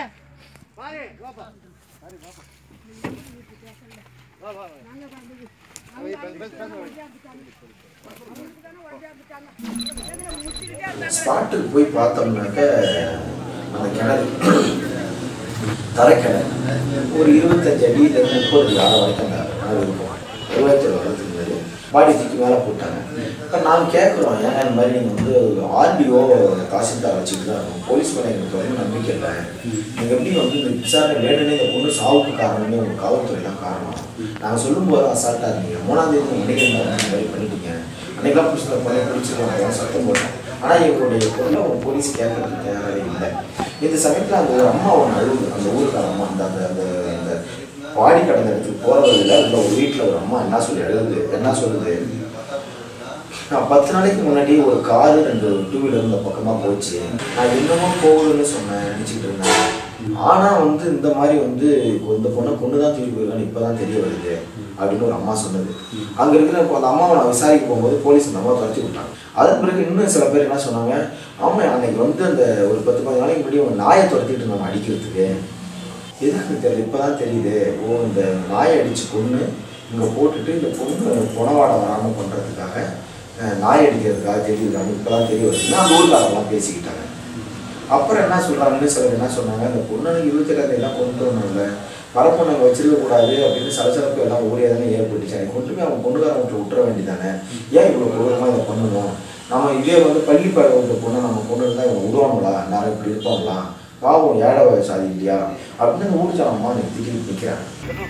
ஸ்பாட்டுக்கு போய் பார்த்தோம்னாக்க அந்த கிணறு தரைக்கிணறு ஒரு இருபத்தஞ்சு அடியிலேருந்து முப்பது அடி ஆழம் வரைக்கும் அந்த கிணறு இருக்கும் இருபத்தேழு வரதுக்கு முன்னாடி பாடி தூக்கி மேலே போட்டாங்க இப்போ நான் கேட்குறோம் ஏன் இந்த மாதிரி நீங்கள் வந்து ஆர்டிஓ தாசில்தார் வச்சுட்டு தான் இருக்கோம் போலீஸ் மேலே எங்களுக்கு வந்து நம்பிக்கை இல்லை நீங்கள் எப்படி வந்து இந்த விசாரணை வேணும்னே இந்த பொண்ணு சாவுக்கு காரணமே உங்கள் காவல்துறை தான் காரணம் நாங்கள் சொல்லும்போது அசால்ட்டாக இருந்தீங்க மூணாம் தேதி மணிக்கன் இந்த மாதிரி பண்ணிட்டீங்க அன்னைக்கெல்லாம் பிடிச்சத பண்ணி பிடிச்சிருவாங்க சத்தம் போட்டோம் ஆனால் இவங்களுடைய பொருளை அவங்க போலீஸ் கேட்கறதுக்கு தயாராகவே இல்லை இந்த சமயத்தில் அந்த ஒரு அம்மா ஒன்று அழுகுது அந்த ஊருக்கார அம்மா அந்த அந்த அந்த அந்த பாடி கடந்த இடத்துக்கு போகிற வழியில் அந்த ஒரு வீட்டில் ஒரு அம்மா என்ன சொல்லி அழுகுது என்ன சொல்லுது நான் பத்து நாளைக்கு முன்னாடி ஒரு காரு ரெண்டு டூ வீலர் இந்த பக்கமாக போச்சு நான் இன்னமும் போகுதுன்னு சொன்னேன் நினச்சிக்கிட்டு இருந்தேன் ஆனால் வந்து இந்த மாதிரி வந்து இந்த பொண்ணை கொண்டு தான் தூக்கி போயிருக்கான்னு இப்போ தான் தெரிய வருது அப்படின்னு ஒரு அம்மா சொன்னது அங்கே இருக்கிற இப்போ அந்த அம்மாவை நான் விசாரிக்க போகும்போது போலீஸ் அந்த அம்மாவை துரத்தி விட்டாங்க அதன் பிறகு இன்னும் சில பேர் என்ன சொன்னாங்க ஆமாம் அன்னைக்கு வந்து அந்த ஒரு பத்து பதினஞ்சு நாளைக்கு முன்னாடி அவங்க நாயை துரத்திட்டு நம்ம அடிக்கிறதுக்கு எதுக்கு தெரியல இப்போ தான் தெரியுது ஓ இந்த நாயை அடித்து கொன்று இங்கே போட்டுட்டு இந்த பொண்ணு புனவாடை வராமல் பண்ணுறதுக்காக நாய் அடிக்கிறதுக்காக தெரியுது இப்போ தான் தெரிய வருதுன்னா அந்த ஊருக்காரெல்லாம் பேசிக்கிட்டாங்க அப்புறம் என்ன சொல்கிறாங்கன்னு சிலர் என்ன சொன்னாங்க இந்த பொண்ணனுக்கு இருபத்தெட்டாம் எல்லாம் கொண்டு வரணும்ல வரப்பொண்ணை வச்சிருக்க கூடாது அப்படின்னு சலசலப்பு எல்லாம் ஊரே தானே ஏற்பட்டுச்சு அதை கொண்டு போய் அவன் பொண்ணுக்காரன் விட்டு விட்டுற வேண்டியதானே ஏன் இவ்வளோ கொடூரமாக இதை பண்ணணும் நம்ம இதே வந்து பள்ளி பருவத்தை பொண்ணை நம்ம பொண்ணு இருந்தால் இவன் விடுவாங்களா நிறைய இப்படி இருப்பாங்களா பாவம் ஏழை வயசாதி இல்லையா அப்படின்னு ஊர் ஜனமா திட்டிட்டு நிற்கிறாங்க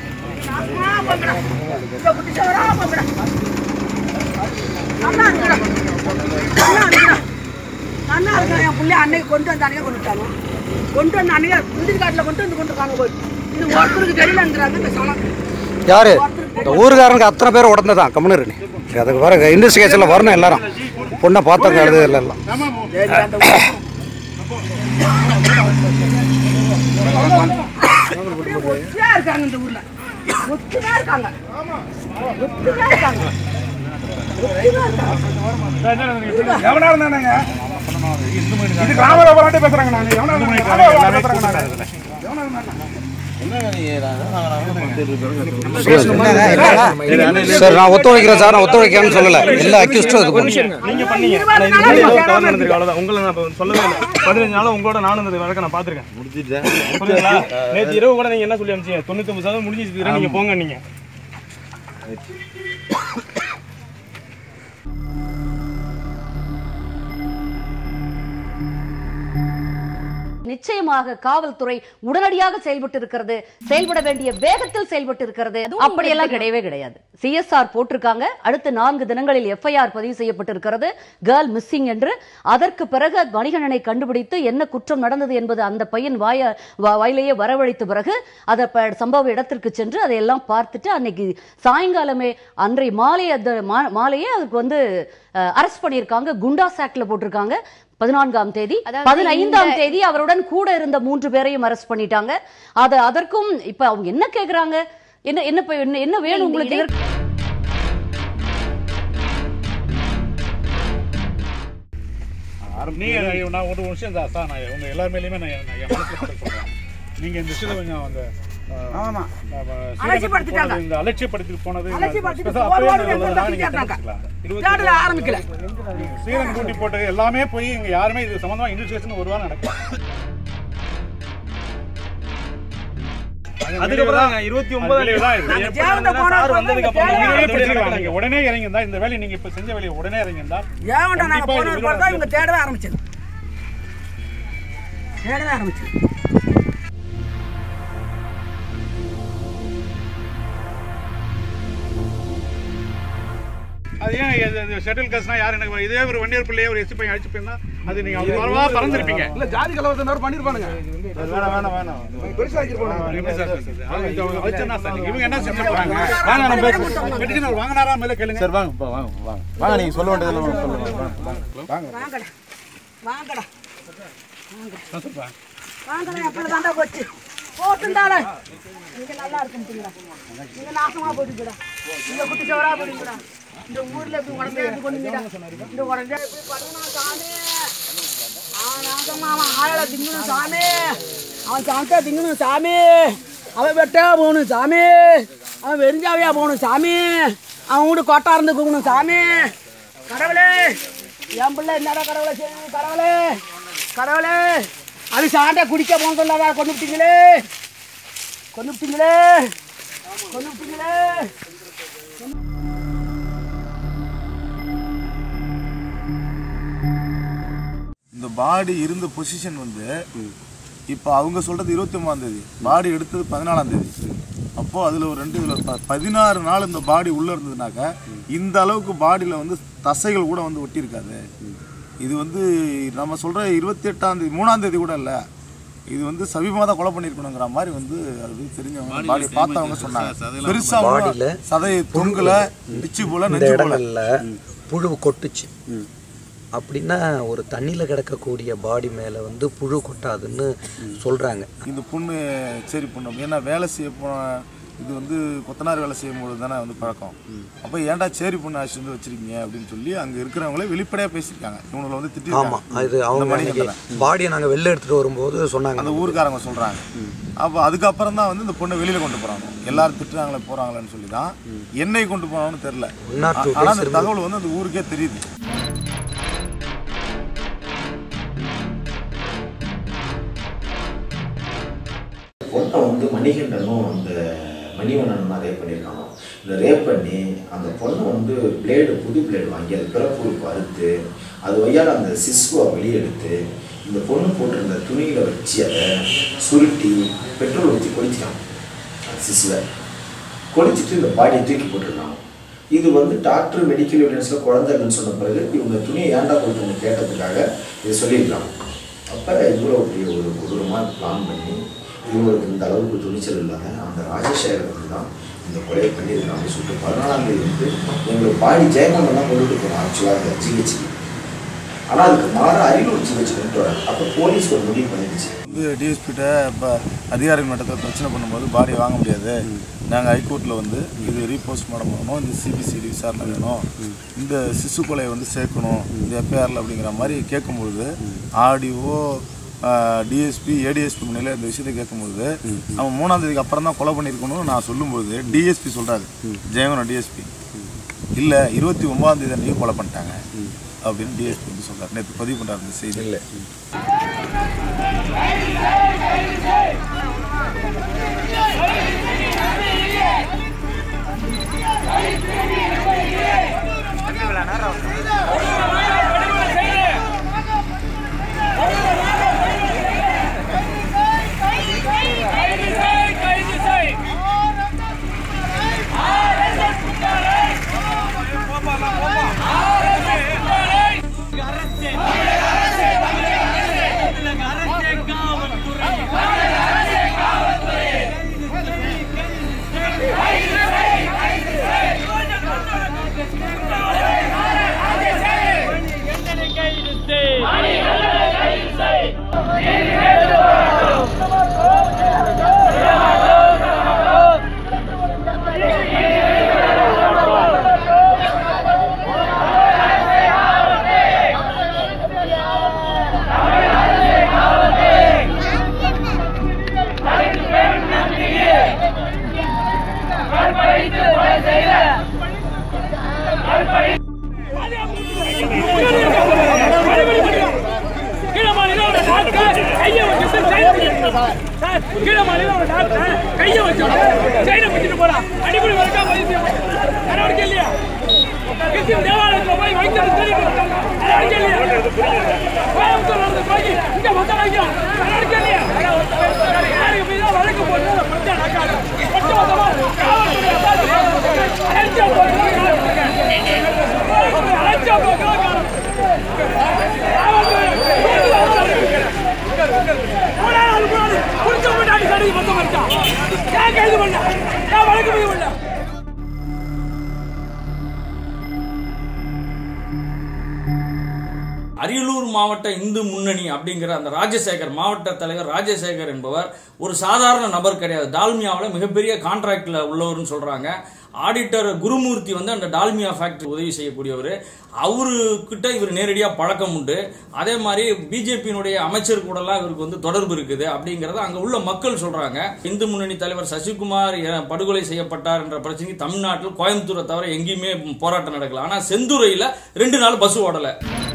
அண்ணா இருக்கா என் பிள்ளை அன்னைக்கு கொண்டு வந்து அன்னைக்கு கொண்டு விட்டாங்க கொண்டு வந்து அன்னைக்கு முந்திரி காட்டில் கொண்டு வந்து கொண்டு இருக்காங்க போய் இது ஒருத்தருக்கு தெரியலங்கிறாங்க இந்த சனம் யாரு இந்த ஊருக்காரனுக்கு அத்தனை பேர் உடந்ததான் கம்முன்னு இரு நீ. அதுக்கு வர இன்வெஸ்டிகேஷனில் வரணும் எல்லாரும் பொண்ணை பார்த்தவங்க எழுது இல்லை எல்லாம் அப்படியே ஒத்தியா இருக்காங்க இந்த ஊர்ல ஒத்தியா இருக்காங்க ஒத்தியா இருக்காங்க எவனா இருந்தானுங்க இது கிராம விவராட்டே பேசுறாங்க நானு எவனா இருந்தானுங்க கிராம விவராட்டே பேசுறாங்க நானு எவனா இருந்தானுங்க சார் நான் ஒத்துழைக்கிறேன் சார் நான் ஒத்துழைக்கிறேன்னு சொல்லலை எல்லா அக்யூஸ்டும் இது பண்ணி நீங்க பண்ணீங்க ஆனா இது வந்து ஏதோ தவறு நடந்திருக்கு அவ்வளவுதான் உங்களை நான் இப்ப சொல்லவே இல்லை பதினஞ்சு நாளா உங்களோட நானும் இந்த வழக்க நான் பாத்துருக்கேன் முடிஞ்சிட்டேன் புரியுதுங்களா நேற்று இரவு கூட நீங்க என்ன சொல்லி அனுப்பிச்சீங்க தொண்ணூத்தி ஒன்பது சதவீதம் முடிஞ்சிச்சு நீங்க போங்க நீங்க நிச்சயமாக காவல்துறை உடனடியாக செயல்பட்டு இருக்கிறது செயல்பட வேண்டிய வேகத்தில் செயல்பட்டு இருக்கிறது அப்படியெல்லாம் கிடையவே கிடையாது சிஎஸ்ஆர் போட்டிருக்காங்க அடுத்த நான்கு தினங்களில் எஃப்ஐஆர் பதிவு செய்யப்பட்டிருக்கிறது கேர்ள் மிஸ்ஸிங் என்று அதற்கு பிறகு மணிகண்டனை கண்டுபிடித்து என்ன குற்றம் நடந்தது என்பது அந்த பையன் வாய வா- வாயிலேயே வரவழைத்த பிறகு அதை ப- சம்பவ இடத்திற்கு சென்று அதையெல்லாம் பார்த்துட்டு அன்னைக்கு சாயங்காலமே அன்றைய மாலை அந்த மா- மாலையே அதுக்கு வந்து அரெஸ்ட் பண்ணியிருக்காங்க குண்டாஸ் ஆக்ட்ல போட்டிருக்காங்க பதினான்காம் தேதி அதாவது பதினைந்தாம் இந்த- தேதி அவருடன் கூட இருந்த மூன்று பேரையும் அரெஸ்ட் பண்ணிட்டாங்க அது அதற்கும் இப்ப அவங்க என்ன கேக்குறாங்க என்ன என்ன இப்ப என்ன என்ன வேணும் உங்களுக்கு இதற்கு? நீங்க நான் ஒரு விஷயம் தான் சார் நான் உங்க எல்லார் மேலேயுமே நான் என் என் மனசுல பட்டு சொல்றேன் நீங்க இந்த விஷயத்தை கொஞ்சம் அந்த ஆமா அலட்சியப்படுத்திட்டாங்க. இந்த அலட்சியப்படுத்தி போனது அலட்சியப்படுத்திட்டு அப்பவே ஒரு வாரம் அந்த எடுத்து நீங்க தப்பிக்க தெரிஞ்சுக்கலாம். தேடல ஆரம்பிக்கல சீரன் கூட்டி போட்டது எல்லாமே போய் இங்க யாருமே இது சம்பந்தமா இன்வெஸ்டிகேஷன் ஒரு வாரம் நடக்கும் அதுக்கப்புறம் இருபத்தி ஒன்பதாம் தேதி தான் இது. நாங்க ஜெயலலிதா போன சார் வந்ததுக்கு அப்புறம் நீங்க உயிரோட பிடிச்சிருக்கலாம். பிடிச்சிருக்காங்க. நீங்க உடனே இறங்கியிருந்தா இந்த வேலையை நீங்க இப்ப செஞ்ச வேலையை உடனே இறங்கியிருந்தா ஏன்டா நாங்க கண்டிப்பா போன இது ஒரு தான் இவங்க தேடவே ஆரம்பிச்சது தேடவே ஆரம்பிச்சது அது ஏன் ஷட்டில் காசுனா யார் எனக்கு இதே ஒரு வண்டியர் பிள்ளையே ஒரு எஸ்பி பையன் அடிச்சு போயிருந்தா அது நீங்க அவங்க வரவா பறந்துருப்பீங்க இல்ல ஜாதி கலவரத்தை நேரம் பண்ணிருப்பானுங்க வேணாம் வேணாம் வேணாம் பெருசா ஆக்கிருப்பானுங்க எப்படி சார் பேசுறது? அது இது அவங்க வச்சுன்னா சார் நீங்க இவங்க என்ன செஞ்சு போறாங்க வாங்க நம்ம பேசுவோம் பெட்டிஷனர் வாங்கினாரா மேல கேளுங்க சரி வாங்க வாங்க வாங்க வாங்க நீங்க சொல்ல வேண்டியதெல்லாம் சொல்லுங்க வாங்க வாங்கடா வாங்கடா சொல்லுப்பா வாங்கடா எப்படி தாண்டா போச்சு போட்டுண்டால இங்க நல்லா இருக்குங்களா இங்க நாசமா போட்டுங்கடா இங்க குட்டி சவரா போடுங்கடா இந்த ஊர்ல இப்படி உடம்பே எடுத்து கொண்டுங்கடா இந்த உடம்பே இப்படி பண்ணுனா சாமி அவன் நாசமா அவன் ஆளை திங்கணும் சாமி அவன் சாப்பிட்டா திங்கணும் சாமி அவன் வெட்டா போகணும் சாமி அவன் வெறிஞ்சாவையா போகணும் சாமி அவன் வீடு கொட்டா இருந்து போகணும் சாமி கடவுளே என் பிள்ளை என்னடா கடவுளை செய்யுது கடவுளே கடவுளே அது சாண்டை குடிக்க போன சொல்லாதா கொண்டு விட்டீங்களே கொண்டு விட்டீங்களே கொண்டு விட்டீங்களே இந்த பாடி இருந்த பொசிஷன் வந்து இப்போ அவங்க சொல்றது இருபத்தி ஒன்பதாம் தேதி பாடி எடுத்தது பதினாலாம் தேதி அப்போ அதுல ஒரு ரெண்டு இதுல ப- பதினாறு நாள் இந்த பாடி உள்ள இருந்ததுனாக்க இந்த அளவுக்கு பாடியில வந்து தசைகள் கூட வந்து ஒட்டியிருக்காது இது வந்து நம்ம சொல்ற இருபத்தி எட்டாம் தேதி மூணாம் தேதி கூட இல்ல இது வந்து சமீபமாக தான் கொலை பண்ணியிருக்கணுங்கிற மாதிரி வந்து அது தெரிஞ்சவங்க பாடி பார்த்தவங்க சொன்னாங்க பெருசா பாடியில சதை தொங்குல பிச்சு போல இந்த நெஞ்சு போல இடங்கள்ல புழு கொட்டுச்சு அப்படின்னா ஒரு தண்ணியில் கிடக்கக்கூடிய பாடி மேலே வந்து புழு கொட்டாதுன்னு சொல்கிறாங்க இந்த பொண்ணு சரி பொண்ணு ஏன்னா வேலை செய்ய போன இது வந்து கொத்தனார் வேலை செய்யும்போது தானே வந்து பழக்கம் அப்போ ஏன்டா சேரி பொண்ணு ஆச்சு வந்து வச்சிருக்கீங்க அப்படின்னு சொல்லி அங்கே இருக்கிறவங்களே வெளிப்படையாக பேசியிருக்காங்க இவங்களை வந்து ஆமாம் திட்டிருக்காங்க அது இந்த அவங்க மணிகண்டனை. அன்னைக்கு பாடியை நாங்கள் வெளில எடுத்துகிட்டு வரும்போது சொன்னாங்க அந்த ஊருக்காரங்க சொல்கிறாங்க அப்போ அதுக்கப்புறம் தான் வந்து இந்த பொண்ணை வெளியில் கொண்டு போகிறாங்க எல்லாரும் திட்டுறாங்களே போகிறாங்களேன்னு சொல்லி தான் என்னை கொண்டு போனாங்கன்னு தெரில One or two ஆனால் days அந்த இருந்தது. தகவல் வந்து அந்த ஊருக்கே தெரியுது பொண்ணை வந்து மணிகண்டனும் அந்த மணிவண்ணனும் தான் ரேப் பண்ணியிருக்காங்க இந்த ரேப் பண்ணி அந்த பொண்ணை வந்து பிளேடு புது பிளேடு வாங்கி அது பிறப்புறுப்பு அறுத்து அது வழியால் அந்த சிசுவை வெளியெடுத்து இந்த பொண்ணு போட்டிருந்த துணியில் வச்சு அதை சுருட்டி பெட்ரோல் ஊற்றி கொளுத்திட்டாங்க அந்த சிசுவை கொளுத்திட்டு இந்த பாடியை தூக்கி போட்டிருக்காங்க இது வந்து டாக்டர் மெடிக்கல் எவிடன்ஸில் குழந்தைன்னு சொன்ன பிறகு இவங்க துணியை ஏன்டா கொடுத்தவங்க கேட்டதுக்காக இதை சொல்லியிருக்காங்க அப்போ இவ்வளோ பெரிய ஒரு கொடூரமாக பிளான் பண்ணி இவங்களுக்கு இந்த அளவுக்கு துணிச்சல் இல்லாத அந்த ராஜசேகர் வந்து தான் இந்த கொலையை பண்ணியிருக்காங்க அப்படின்னு சொல்லிட்டு பதினாலாம் தேதி வந்து எங்களுக்கு பாடி ஜெயமோகன் தான் கொண்டுட்டு போகிறோம் ஆக்சுவலாக அந்த ஜிஹெச்சுக்கு ஆனால் அதுக்கு மாற அரியலூர் ஜிஹெச் கொண்டு வராங்க அப்போ போலீஸ் ஒரு முடிவு பண்ணிடுச்சு வந்து டிஎஸ்பிட்ட இப்போ அதிகாரி மட்டத்தில் பிரச்சனை பண்ணும்போது பாடி வாங்க முடியாது நாங்கள் ஹைகோர்ட்டில் வந்து இது ரீபோஸ்ட்மார்டம் பண்ணணும் இந்த சிபிசிடி விசாரணை வேணும் இந்த சிசு கொலையை வந்து சேர்க்கணும் இந்த எஃப்ஐஆரில் அப்படிங்கிற மாதிரி கேட்கும்பொழுது ஆடிஓ டிஎஸ்பி ஏடிஎஸ்பி முன்னிலையில் இந்த விஷயத்தை கேட்கும்பொழுது நம்ம மூணாம் தேதிக்கு அப்புறம் தான் கொலை பண்ணியிருக்கணும்னு நான் சொல்லும்பொழுது டிஎஸ்பி சொல்கிறாரு ஜெயவன டிஎஸ்பி இல்லை இருபத்தி ஒன்பதாம் தேதி அன்றைக்கி கொலை பண்ணிட்டாங்க அப்படின்னு டிஎஸ்பி வந்து சொல்கிறார் நேற்று பதிவு பண்ணுறாரு இந்த செய்தி இல்லை கையை வச்சு செயினை பிடிச்சிட்டு போடா அடிப்படை வரைக்கும் பதிவு நடவடிக்கை இல்லையா கிறிஸ்டின் தேவாலயத்தில் போய் வைத்தியம் நடவடிக்கை இல்லையா கோயம்புத்தூர் நடந்த போய் இங்க மொத்தம் வைக்கிறோம் நடவடிக்கை இல்லையா யாருக்கு மீது வழக்கு போட்டு பிரச்சனை நடக்காது ஒட்டு மொத்தமா காவல்துறை அலட்சியா போட்டு அலட்சியா போட்டு குடிச்ச முன்னாடி சரி மொத்தம் வச்சா ஏன் கைது பண்ண ஏன் வழக்கு பதிவு பண்ண அரியலூர் மாவட்ட இந்து முன்னணி அப்படிங்கிற அந்த ராஜசேகர் மாவட்ட தலைவர் ராஜசேகர் என்பவர் ஒரு சாதாரண நபர் கிடையாது டால்மியாவில் மிகப்பெரிய கான்ட்ராக்டில் உள்ளவர்னு சொல்றாங்க ஆடிட்டர் குருமூர்த்தி வந்து அந்த டால்மியா ஃபேக்டரி உதவி செய்யக்கூடியவர் அவருக்கிட்ட இவர் நேரடியாக பழக்கம் உண்டு அதே மாதிரி பிஜேபியினுடைய அமைச்சர் கூடலாம் இவருக்கு வந்து தொடர்பு இருக்குது அப்படிங்கறத அங்க உள்ள மக்கள் சொல்றாங்க இந்து முன்னணி தலைவர் சசிகுமார் எ- படுகொலை செய்யப்பட்டார் என்ற பிரச்சனைக்கு தமிழ்நாட்டில் கோயம்புத்தூரை தவிர எங்கேயுமே போராட்டம் நடக்கல ஆனா செந்துறையில ரெண்டு நாள் பஸ் ஓடல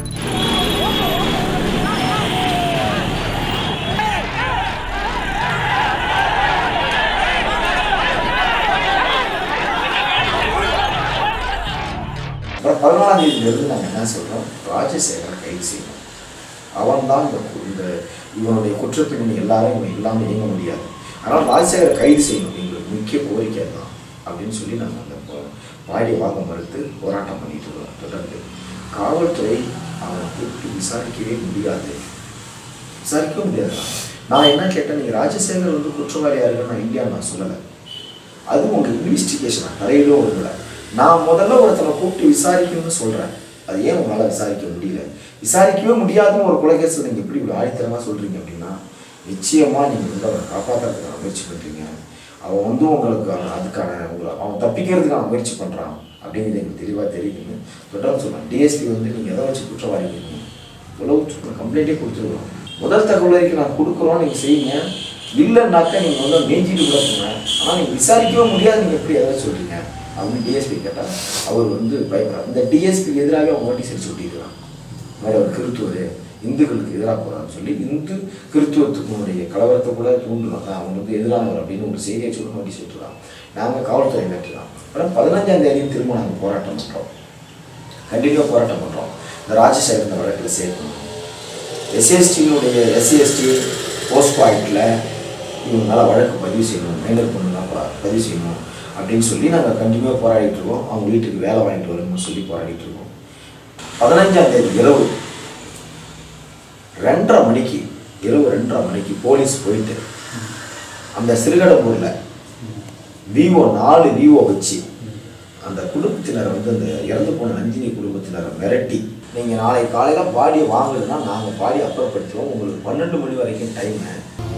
அப்புறம் பதினாலாம் தேதியிலிருந்து நாங்கள் என்ன சொல்கிறோம் ராஜசேகரை கைது செய்யணும் அவன் தான் இந்த இந்த இவனுடைய குற்றப்பின்னணி எல்லாரும் இவன் இல்லாமல் இயங்க முடியாது ஆனால் ராஜசேகரை கைது செய்யணும் எங்களுக்கு முக்கிய கோரிக்கை தான் அப்படின்னு சொல்லி நாங்கள் அந்த போ- பாடி வாங்க மறுத்து போராட்டம் பண்ணிட்டு இருக்கோம் தொடர்ந்து காவல்துறை அவனை கூப்பிட்டு விசாரிக்கவே முடியாது விசாரிக்க முடியாது நான் என்ன கேட்டேன் நீங்கள் ராஜசேகர் வந்து குற்றவாளியாக இருக்குன்னு நான் இந்தியா நான் சொல்லலை அது உங்கள் இன்வெஸ்டிகேஷன் நிறையவே ஒன்றுல நான் முதல்ல ஒருத்தனை கூப்பிட்டு விசாரிக்கணும்னு சொல்கிறேன் அது ஏன் உங்களால் விசாரிக்க முடியல விசாரிக்கவே முடியாதுன்னு ஒரு கொலைகேசல் நீங்கள் எப்படி இப்படி ஆழித்தரமாக சொல்கிறீங்க அப்படின்னா நிச்சயமாக நீங்கள் வந்து அவனை காப்பாற்றுறதுக்கான முயற்சி பண்ணுறீங்க அவன் வந்து உங்களுக்கு அவன் அதுக்கான உங்களை அவன் தப்பிக்கிறதுக்கான முயற்சி பண்ணுறான் அப்படிங்கிறது எங்களுக்கு தெளிவாக தெரியுதுன்னு தொடர்ந்து சொல்கிறேன் டிஎஸ்பி வந்து நீங்கள் எதை வச்சு குற்றவாளி இருக்கீங்க இவ்வளவு கம்ப்ளைண்ட்டே கொடுத்துருவோம் முதல் தகவல் வரைக்கும் நான் கொடுக்குறோம் நீங்கள் செய்யுங்க இல்லைன்னாக்கா நீங்கள் வந்து மேய்ஞ்சிட்டு கூட போங்க ஆனால் நீங்கள் விசாரிக்கவே முடியாது நீங்கள் எப்படி எதாவது சொல்கிறீங்க அப்படின்னு டிஎஸ்பி கேட்டால் அவர் வந்து பயப்படுறார் இந்த டிஎஸ்பிக்கு எதிராக அவங்க நோட்டீஸ் அடிச்சு விட்டிருக்கலாம் இந்த மாதிரி அவர் கிருத்துவர் இந்துக்களுக்கு எதிராக போறான்னு சொல்லி இந்து கிறித்துவத்துக்குடைய கலவரத்தை கூட தூண்டணும் அதான் அவங்க வந்து எதிரானவர் அப்படின்னு ஒரு செய்தியை சொல்லி நோட்டீஸ் விட்டுருக்காங்க நாங்கள் காவல்துறை மேட்டுறோம் அப்புறம் பதினஞ்சாம் தேதியும் திரும்ப நாங்கள் போராட்டம் பண்ணுறோம் கண்டினியூவாக போராட்டம் பண்ணுறோம் இந்த ராஜசேகர் இந்த வழக்கில் சேர்க்கணும் எஸ்சிஎஸ்டியினுடைய எஸ்சிஎஸ்டி போஸ்ட் பாயிண்டில் இவங்க மேலே வழக்கு பதிவு செய்யணும் மைனர் பொண்ணுலாம் ப- பதிவு செய்யணும் அப்படின்னு சொல்லி நாங்கள் கண்டினியூவாக போராடிட்டு இருக்கோம் அவங்க வீட்டுக்கு வேலை வாங்கிட்டு வரணும்னு சொல்லி போராடிட்டு இருக்கோம் பதினஞ்சாம் தேதி இரவு ரெண்டரை மணிக்கு இரவு ரெண்டரை மணிக்கு போலீஸ் போயிட்டு அந்த சிறுகடம்பூரில் விவோ நாலு விவோ வச்சு அந்த குடும்பத்தினரை வந்து அந்த இறந்து போன நந்தினி குடும்பத்தினரை மிரட்டி நீங்கள் நாளை காலையில் பாடியை வாங்கலைன்னா நாங்கள் பாடியை அப்புறப்படுத்துவோம் உங்களுக்கு பன்னெண்டு மணி வரைக்கும் டைமு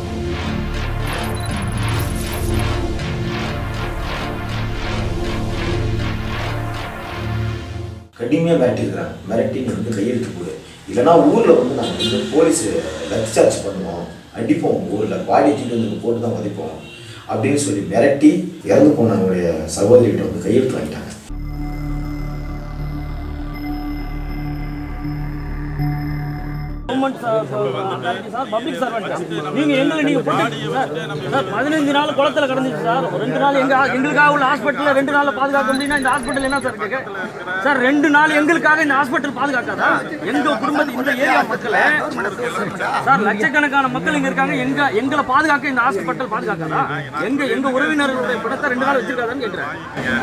கடுமையாக மிரட்டிருக்கிறாங்க மிரட்டி நீ வந்து கையெழுத்து கொடு இல்லைன்னா ஊரில் வந்து நாங்கள் வந்து போலீஸ் லத்தி சார்ஜ் பண்ணுவோம் அடிப்போம் ஊரில் பாடி தூக்கி வந்து போட்டு தான் மதிப்போம் அப்படின்னு சொல்லி மிரட்டி இறந்து போனவங்களுடைய சகோதரிகிட்ட வந்து கையெழுத்து வாங்கிட்டாங்க கவர்மெண்ட் சார் பப்ளிக் சர்வெண்ட் நீங்க எங்களை நீங்க protect- சார் சார் பதினஞ்சு நாள் குளத்துல கிடந்துச்சு சார் ஒரு ரெண்டு நாள் எங்க எங்களுக்காக உள்ள ஹாஸ்பிட்டல்ல ரெண்டு நாள்ல பாதுகாக்க முடியும்னா இந்த ஹாஸ்பிட்டல் என்ன சார் இருக்கு சார் ரெண்டு நாள் எங்களுக்காக இந்த ஹாஸ்பிட்டல் பாதுகாக்காதா எங்க குடும்பத்து இந்த ஏரியா மக்களை சார் லட்சக்கணக்கான மக்கள் இங்க இருக்காங்க எங்க எங்களை பாதுகாக்க இந்த ஹாஸ்பிட்டல் பாதுகாக்காதா எங்க எங்க உறவினர்களுடைய படத்தை ரெண்டு நாள் வச்சிருக்காதான்னு கேக்குறேன்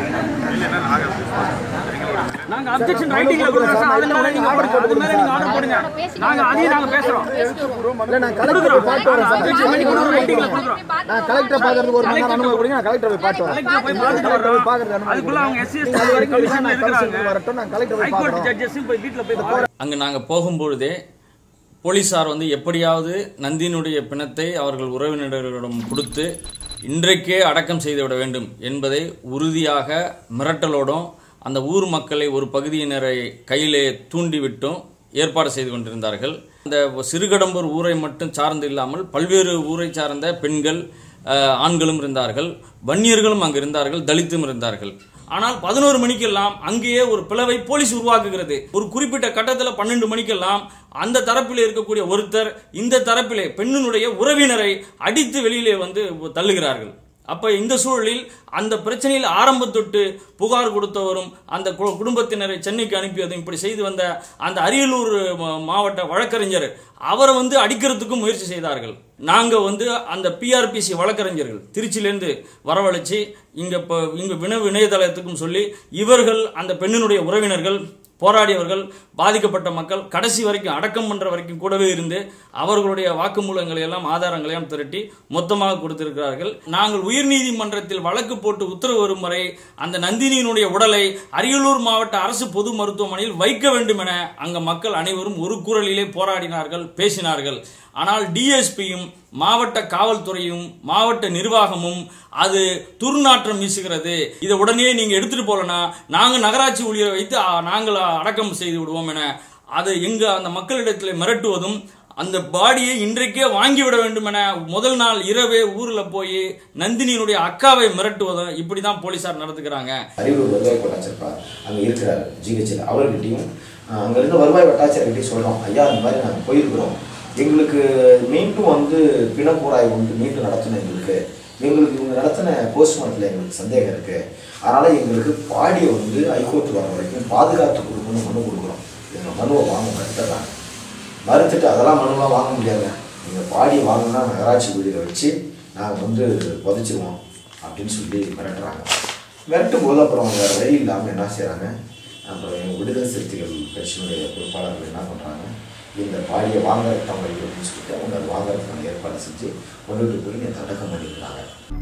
நாங்க அப்ஜெக்ஷன் ரைட்டிங்ல கொடுக்குறோம் சார் அது மேல நீங்க ஆர்டர் போடுங்க அது மேல நீங்க ஆர்டர் போடுங்க நாங்க அதையும் நாங்க பேசுறோம் இல்ல நான் கலெக்டர் போய் பார்த்து வரேன் சார் objection பண்ணி கொடுக்குறோம் ரைட்டிங்ல கொடுக்குறோம் நான் கலெக்டர் பார்க்கறதுக்கு ஒரு மணி நேரம் அனுமதி கொடுங்க நான் கலெக்டர் போய் பார்த்து வரேன் கலெக்டர் போய் பார்த்துட்டு கலெக்டர் போய் வரோம். பார்க்கறது அனுமதி அதுக்குள்ள அவங்க SC கொடுங்க. அது வரைக்கும் கமிஷன்ல நான் இருக்கிறாங்க. கவுன்சிலுக்கு வரட்டும் நான் கலெக்டர் போய் ஹைகோர்ட் பார்க்கறோம் ஜட்ஜஸும் போய் வீட்டுல போய் பார்க்கறோம். அங்கே நாங்கள் போகும்பொழுதே போலீசார் வந்து எப்படியாவது நந்தியினுடைய பிணத்தை அவர்கள் உறவினர்களிடம் கொடுத்து இன்றைக்கே அடக்கம் செய்துவிட வேண்டும் என்பதை உறுதியாக மிரட்டலோடும் அந்த ஊர் மக்களை ஒரு பகுதியினரை கையிலே தூண்டிவிட்டும் ஏற்பாடு செய்து கொண்டிருந்தார்கள் அந்த சிறுகடம்பூர் ஊரை மட்டும் சார்ந்து இல்லாமல் பல்வேறு ஊரை சார்ந்த பெண்கள் அஹ், ஆண்களும் இருந்தார்கள் வன்னியர்களும் அங்கு இருந்தார்கள் தலித்தும் இருந்தார்கள் ஆனால் பதினோரு மணிக்கெல்லாம் அங்கேயே ஒரு பிளவை போலீஸ் உருவாக்குகிறது ஒரு குறிப்பிட்ட கட்டத்தில் பன்னெண்டு மணிக்கெல்லாம் அந்த தரப்பிலே இருக்கக்கூடிய ஒருத்தர் இந்த தரப்பிலே பெண்ணினுடைய உறவினரை அடித்து வெளியிலே வந்து தள்ளுகிறார்கள் அப்ப இந்த சூழலில் அந்த பிரச்சனையில் ஆரம்பத்தொட்டு புகார் கொடுத்தவரும் அந்த கு- குடும்பத்தினரை சென்னைக்கு அனுப்பியதும் இப்படி செய்து வந்த அந்த அரியலூர் மா- மாவட்ட வழக்கறிஞர் அவரை வந்து அடிக்கிறதுக்கும் முயற்சி செய்தார்கள் நாங்க வந்து அந்த பிஆர்பிசி வழக்கறிஞர்கள் திருச்சியிலேருந்து வரவழைச்சு இங்க இப்போ இங்க வினவு இணையதளத்துக்கும் சொல்லி இவர்கள் அந்த பெண்ணினுடைய உறவினர்கள் போராடியவர்கள் பாதிக்கப்பட்ட மக்கள் கடைசி வரைக்கும் அடக்கம் பண்ற வரைக்கும் கூடவே இருந்து அவர்களுடைய வாக்குமூலங்களை எல்லாம் ஆதாரங்களை எல்லாம் திரட்டி மொத்தமாக கொடுத்திருக்கிறார்கள் நாங்கள் உயர்நீதிமன்றத்தில் வழக்கு போட்டு உத்தரவு வரும் வரை அந்த நந்தினியினுடைய உடலை அரியலூர் மாவட்ட அரசு பொது மருத்துவமனையில் வைக்க வேண்டும் என அங்க மக்கள் அனைவரும் ஒரு குரலிலே போராடினார்கள் பேசினார்கள் ஆனால் டிஎஸ்பியும் மாவட்ட காவல்துறையும் மாவட்ட நிர்வாகமும் அது துர்நாற்றம் வீசுகிறது இதை உடனே நீங்க எடுத்துட்டு போலனா நாங்க நகராட்சி ஊழியரை வைத்து ஆ, நாங்கள் அடக்கம் செய்து விடுவோம் என அது எங்க அந்த மக்களிடத்தில் மிரட்டுவதும் அந்த பாடியை இன்றைக்கே வாங்கிவிட வேண்டும் என முதல் நாள் இரவே ஊர்ல போய் நந்தினியினுடைய அக்காவை மிரட்டுவதும் இப்படிதான் போலீசார் நடந்துக்கிறாங்க அரியலூர் வருவாய் வட்டாட்சியர் அங்கே இருக்கிறார் ஜிஹெச்சில் அவர்கிட்டையும் அஹ், அங்க இருந்த வருவாய் வட்டாட்சியர்கிட்டையும் சொல்றோம் ஐயா இந்த மாதிரி நாங்கள் போயிருக்கிறோம் எங்களுக்கு மீண்டும் வந்து பிணப்போராய் வந்து மீண்டும் நடத்தணும் எங்களுக்கு எங்களுக்கு இவங்க நடத்தின போஸ்ட்மார்ட்டத்தில் எங்களுக்கு சந்தேகம் இருக்கு அதனால எங்களுக்கு பாடியை வந்து ஹைகோர்ட் வர வரைக்கும் பாதுகாத்து கொடுக்கணும்னு மனு கொடுக்குறோம் எங்கள் மனுவை வாங்க மறுத்துறாங்க மறுத்துட்டு அதெல்லாம் மனுலாம் வாங்க முடியாதுங்க நீங்கள் பாடியை வாங்கினா நகராட்சி வீடியில் வச்சு நாங்கள் வந்து புதைச்சிருவோம் அப்படின்னு சொல்லி மிரட்டுறாங்க மிரட்டும் போது அப்புறம் வேறு வழி இல்லாமல் என்ன செய்கிறாங்க அப்புறம் எங்கள் விடுதலை சிறுத்தைகள் கட்சியினுடைய பொறுப்பாளர்கள் என்ன பண்ணுறாங்க இந்த பாடியை வாங்குறதுக்கான அப்படின்னு சொல்லிட்டு அவங்க அதை வாங்குறதுக்கான ஏற்பாடு செஞ்சு கொண்டுட்டு போய் நேற்று அடக்கம் பண்ணியிருக்காங்க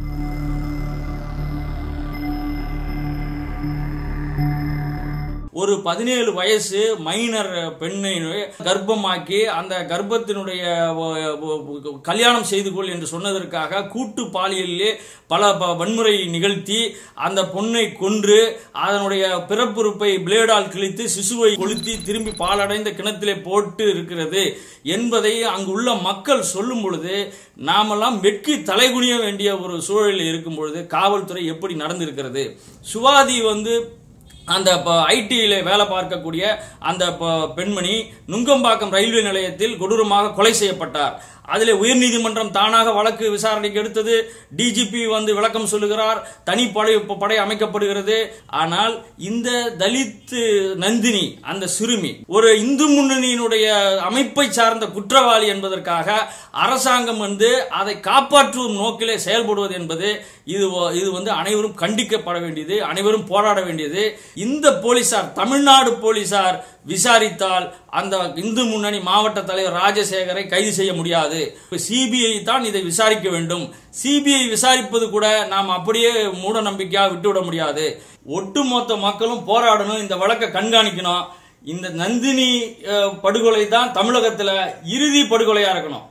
ஒரு பதினேழு வயசு மைனர் பெண்ணை கர்ப்பமாக்கி அந்த கர்ப்பத்தினுடைய வ- வ- கல்யாணம் செய்து கொள் என்று சொன்னதற்காக கூட்டு பாலியலிலே பல ப- வன்முறை நிகழ்த்தி அந்த பொண்ணை கொன்று அதனுடைய பிறப்புறுப்பை பிளேடால் கிழித்து சிசுவை கொளுத்தி திரும்பி பாலடைந்த கிணத்திலே போட்டு இருக்கிறது என்பதை அங்குள்ள மக்கள் சொல்லும் பொழுது நாமெல்லாம் வெட்கி தலைகுனிய வேண்டிய ஒரு சூழலில் இருக்கும் பொழுது காவல்துறை எப்படி நடந்திருக்கிறது சுவாதி வந்து அந்த ஐடியில் வேலை பார்க்கக்கூடிய அந்த ப- பெண்மணி நுங்கம்பாக்கம் ரயில்வே நிலையத்தில் கொடூரமாக கொலை செய்யப்பட்டார் அதில் உயர்நீதிமன்றம் தானாக வழக்கு விசாரணைக்கு எடுத்தது டிஜிபி வந்து விளக்கம் சொல்லுகிறார் தனி படை படை அமைக்கப்படுகிறது ஆனால் இந்த தலித் நந்தினி அந்த சிறுமி ஒரு இந்து முன்னணியினுடைய அமைப்பை சார்ந்த குற்றவாளி என்பதற்காக அரசாங்கம் வந்து அதை காப்பாற்றும் நோக்கிலே செயல்படுவது என்பது இது ஒ- இது வந்து அனைவரும் கண்டிக்கப்பட வேண்டியது அனைவரும் போராட வேண்டியது இந்த போலீசார் தமிழ்நாடு போலீசார் விசாரித்தால் அந்த இந்து முன்னணி மாவட்ட தலைவர் ராஜசேகரை கைது செய்ய முடியாது சிபிஐ தான் இதை விசாரிக்க வேண்டும் சிபிஐ விசாரிப்பது கூட நாம் அப்படியே மூட நம்பிக்கையாக விட்டுவிட முடியாது ஒட்டுமொத்த மக்களும் போராடணும் இந்த வழக்கை கண்காணிக்கணும் இந்த நந்தினி அஹ், படுகொலை தான் தமிழகத்துல இறுதி படுகொலையா இருக்கணும்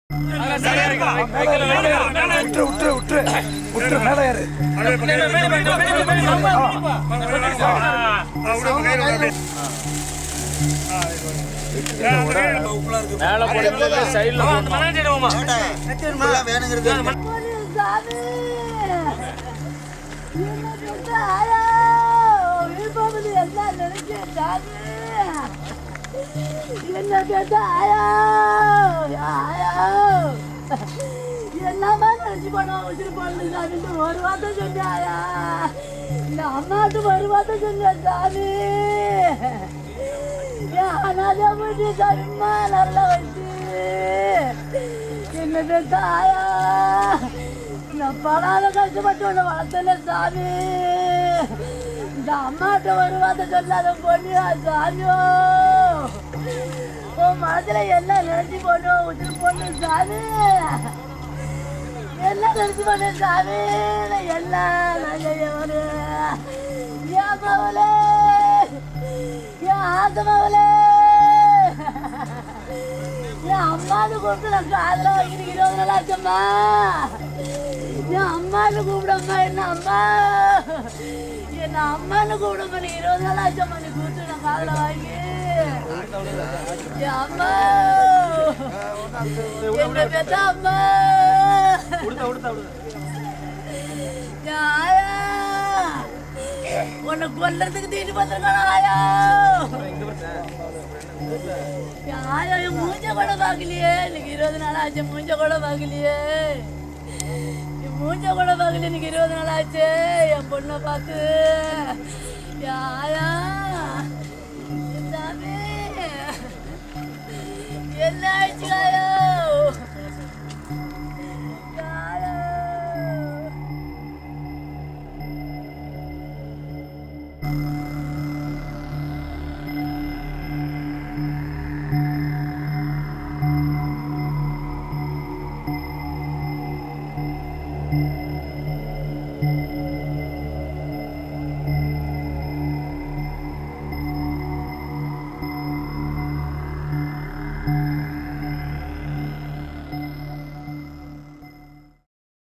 விட்டு விட்டு விட்டு விட்டு மேலே ஏறு மேல போடும்போது சைடுல என்ன கேட்டா ஆயா ஆயா என்னமா நினைச்சு பண்ண வச்சுட்டு பண்ணு சாமிட்டு ஒரு வார்த்தை சொன்னாயா இந்த அம்மாட்டு ஒரு வார்த்தை சொன்ன சாமி என் அனாதை போட்டு சாமிமா நல்லா வச்சு என்ன கேட்டா ஆயா நான் படாத கஷ்டப்பட்டு உன்னை வளர்த்தல சாமி இந்த அம்மாட்ட ஒரு வார்த்தை சொல்லாத பொண்ணியா சாமியோ உன் மனசுல எல்லாம் நினைச்சு போட்டு விட்டு பொண்ணு சாமி எல்லாம் நினைச்சு போட்டு சாமி நான் எல்லாம் நல்லவனு என் மவளே என் ஆசை மவளே என் அம்மானு கூப்பிட்டு நான் காதல வைக்கிறேன் இருபது நாள் ஆச்சம்மா என் அம்மானு கூப்பிடம்மா என்ன அம்மா என்ன அம்மானு கூப்பிடம்மா நீ இருபது நாள் ஆச்சம்மா நீ கூப்பிட்டு நான் காதல வாங்கி என் அம்மா என்ன பெத்த அம்மா என் ஆயா உன்னை கொல்லறதுக்கு தீட்டு பார்த்துருக்கான ஆயா என் ஆயா என் மூஞ்ச கூட பார்க்கலையே இன்னைக்கு இருபது நாள் ஆச்சு மூஞ்ச கூட பார்க்கலையே என் மூஞ்ச கூட பார்க்கல இன்னைக்கு இருபது நாள் ஆச்சு என் பொண்ணை பார்த்து என் ஆயா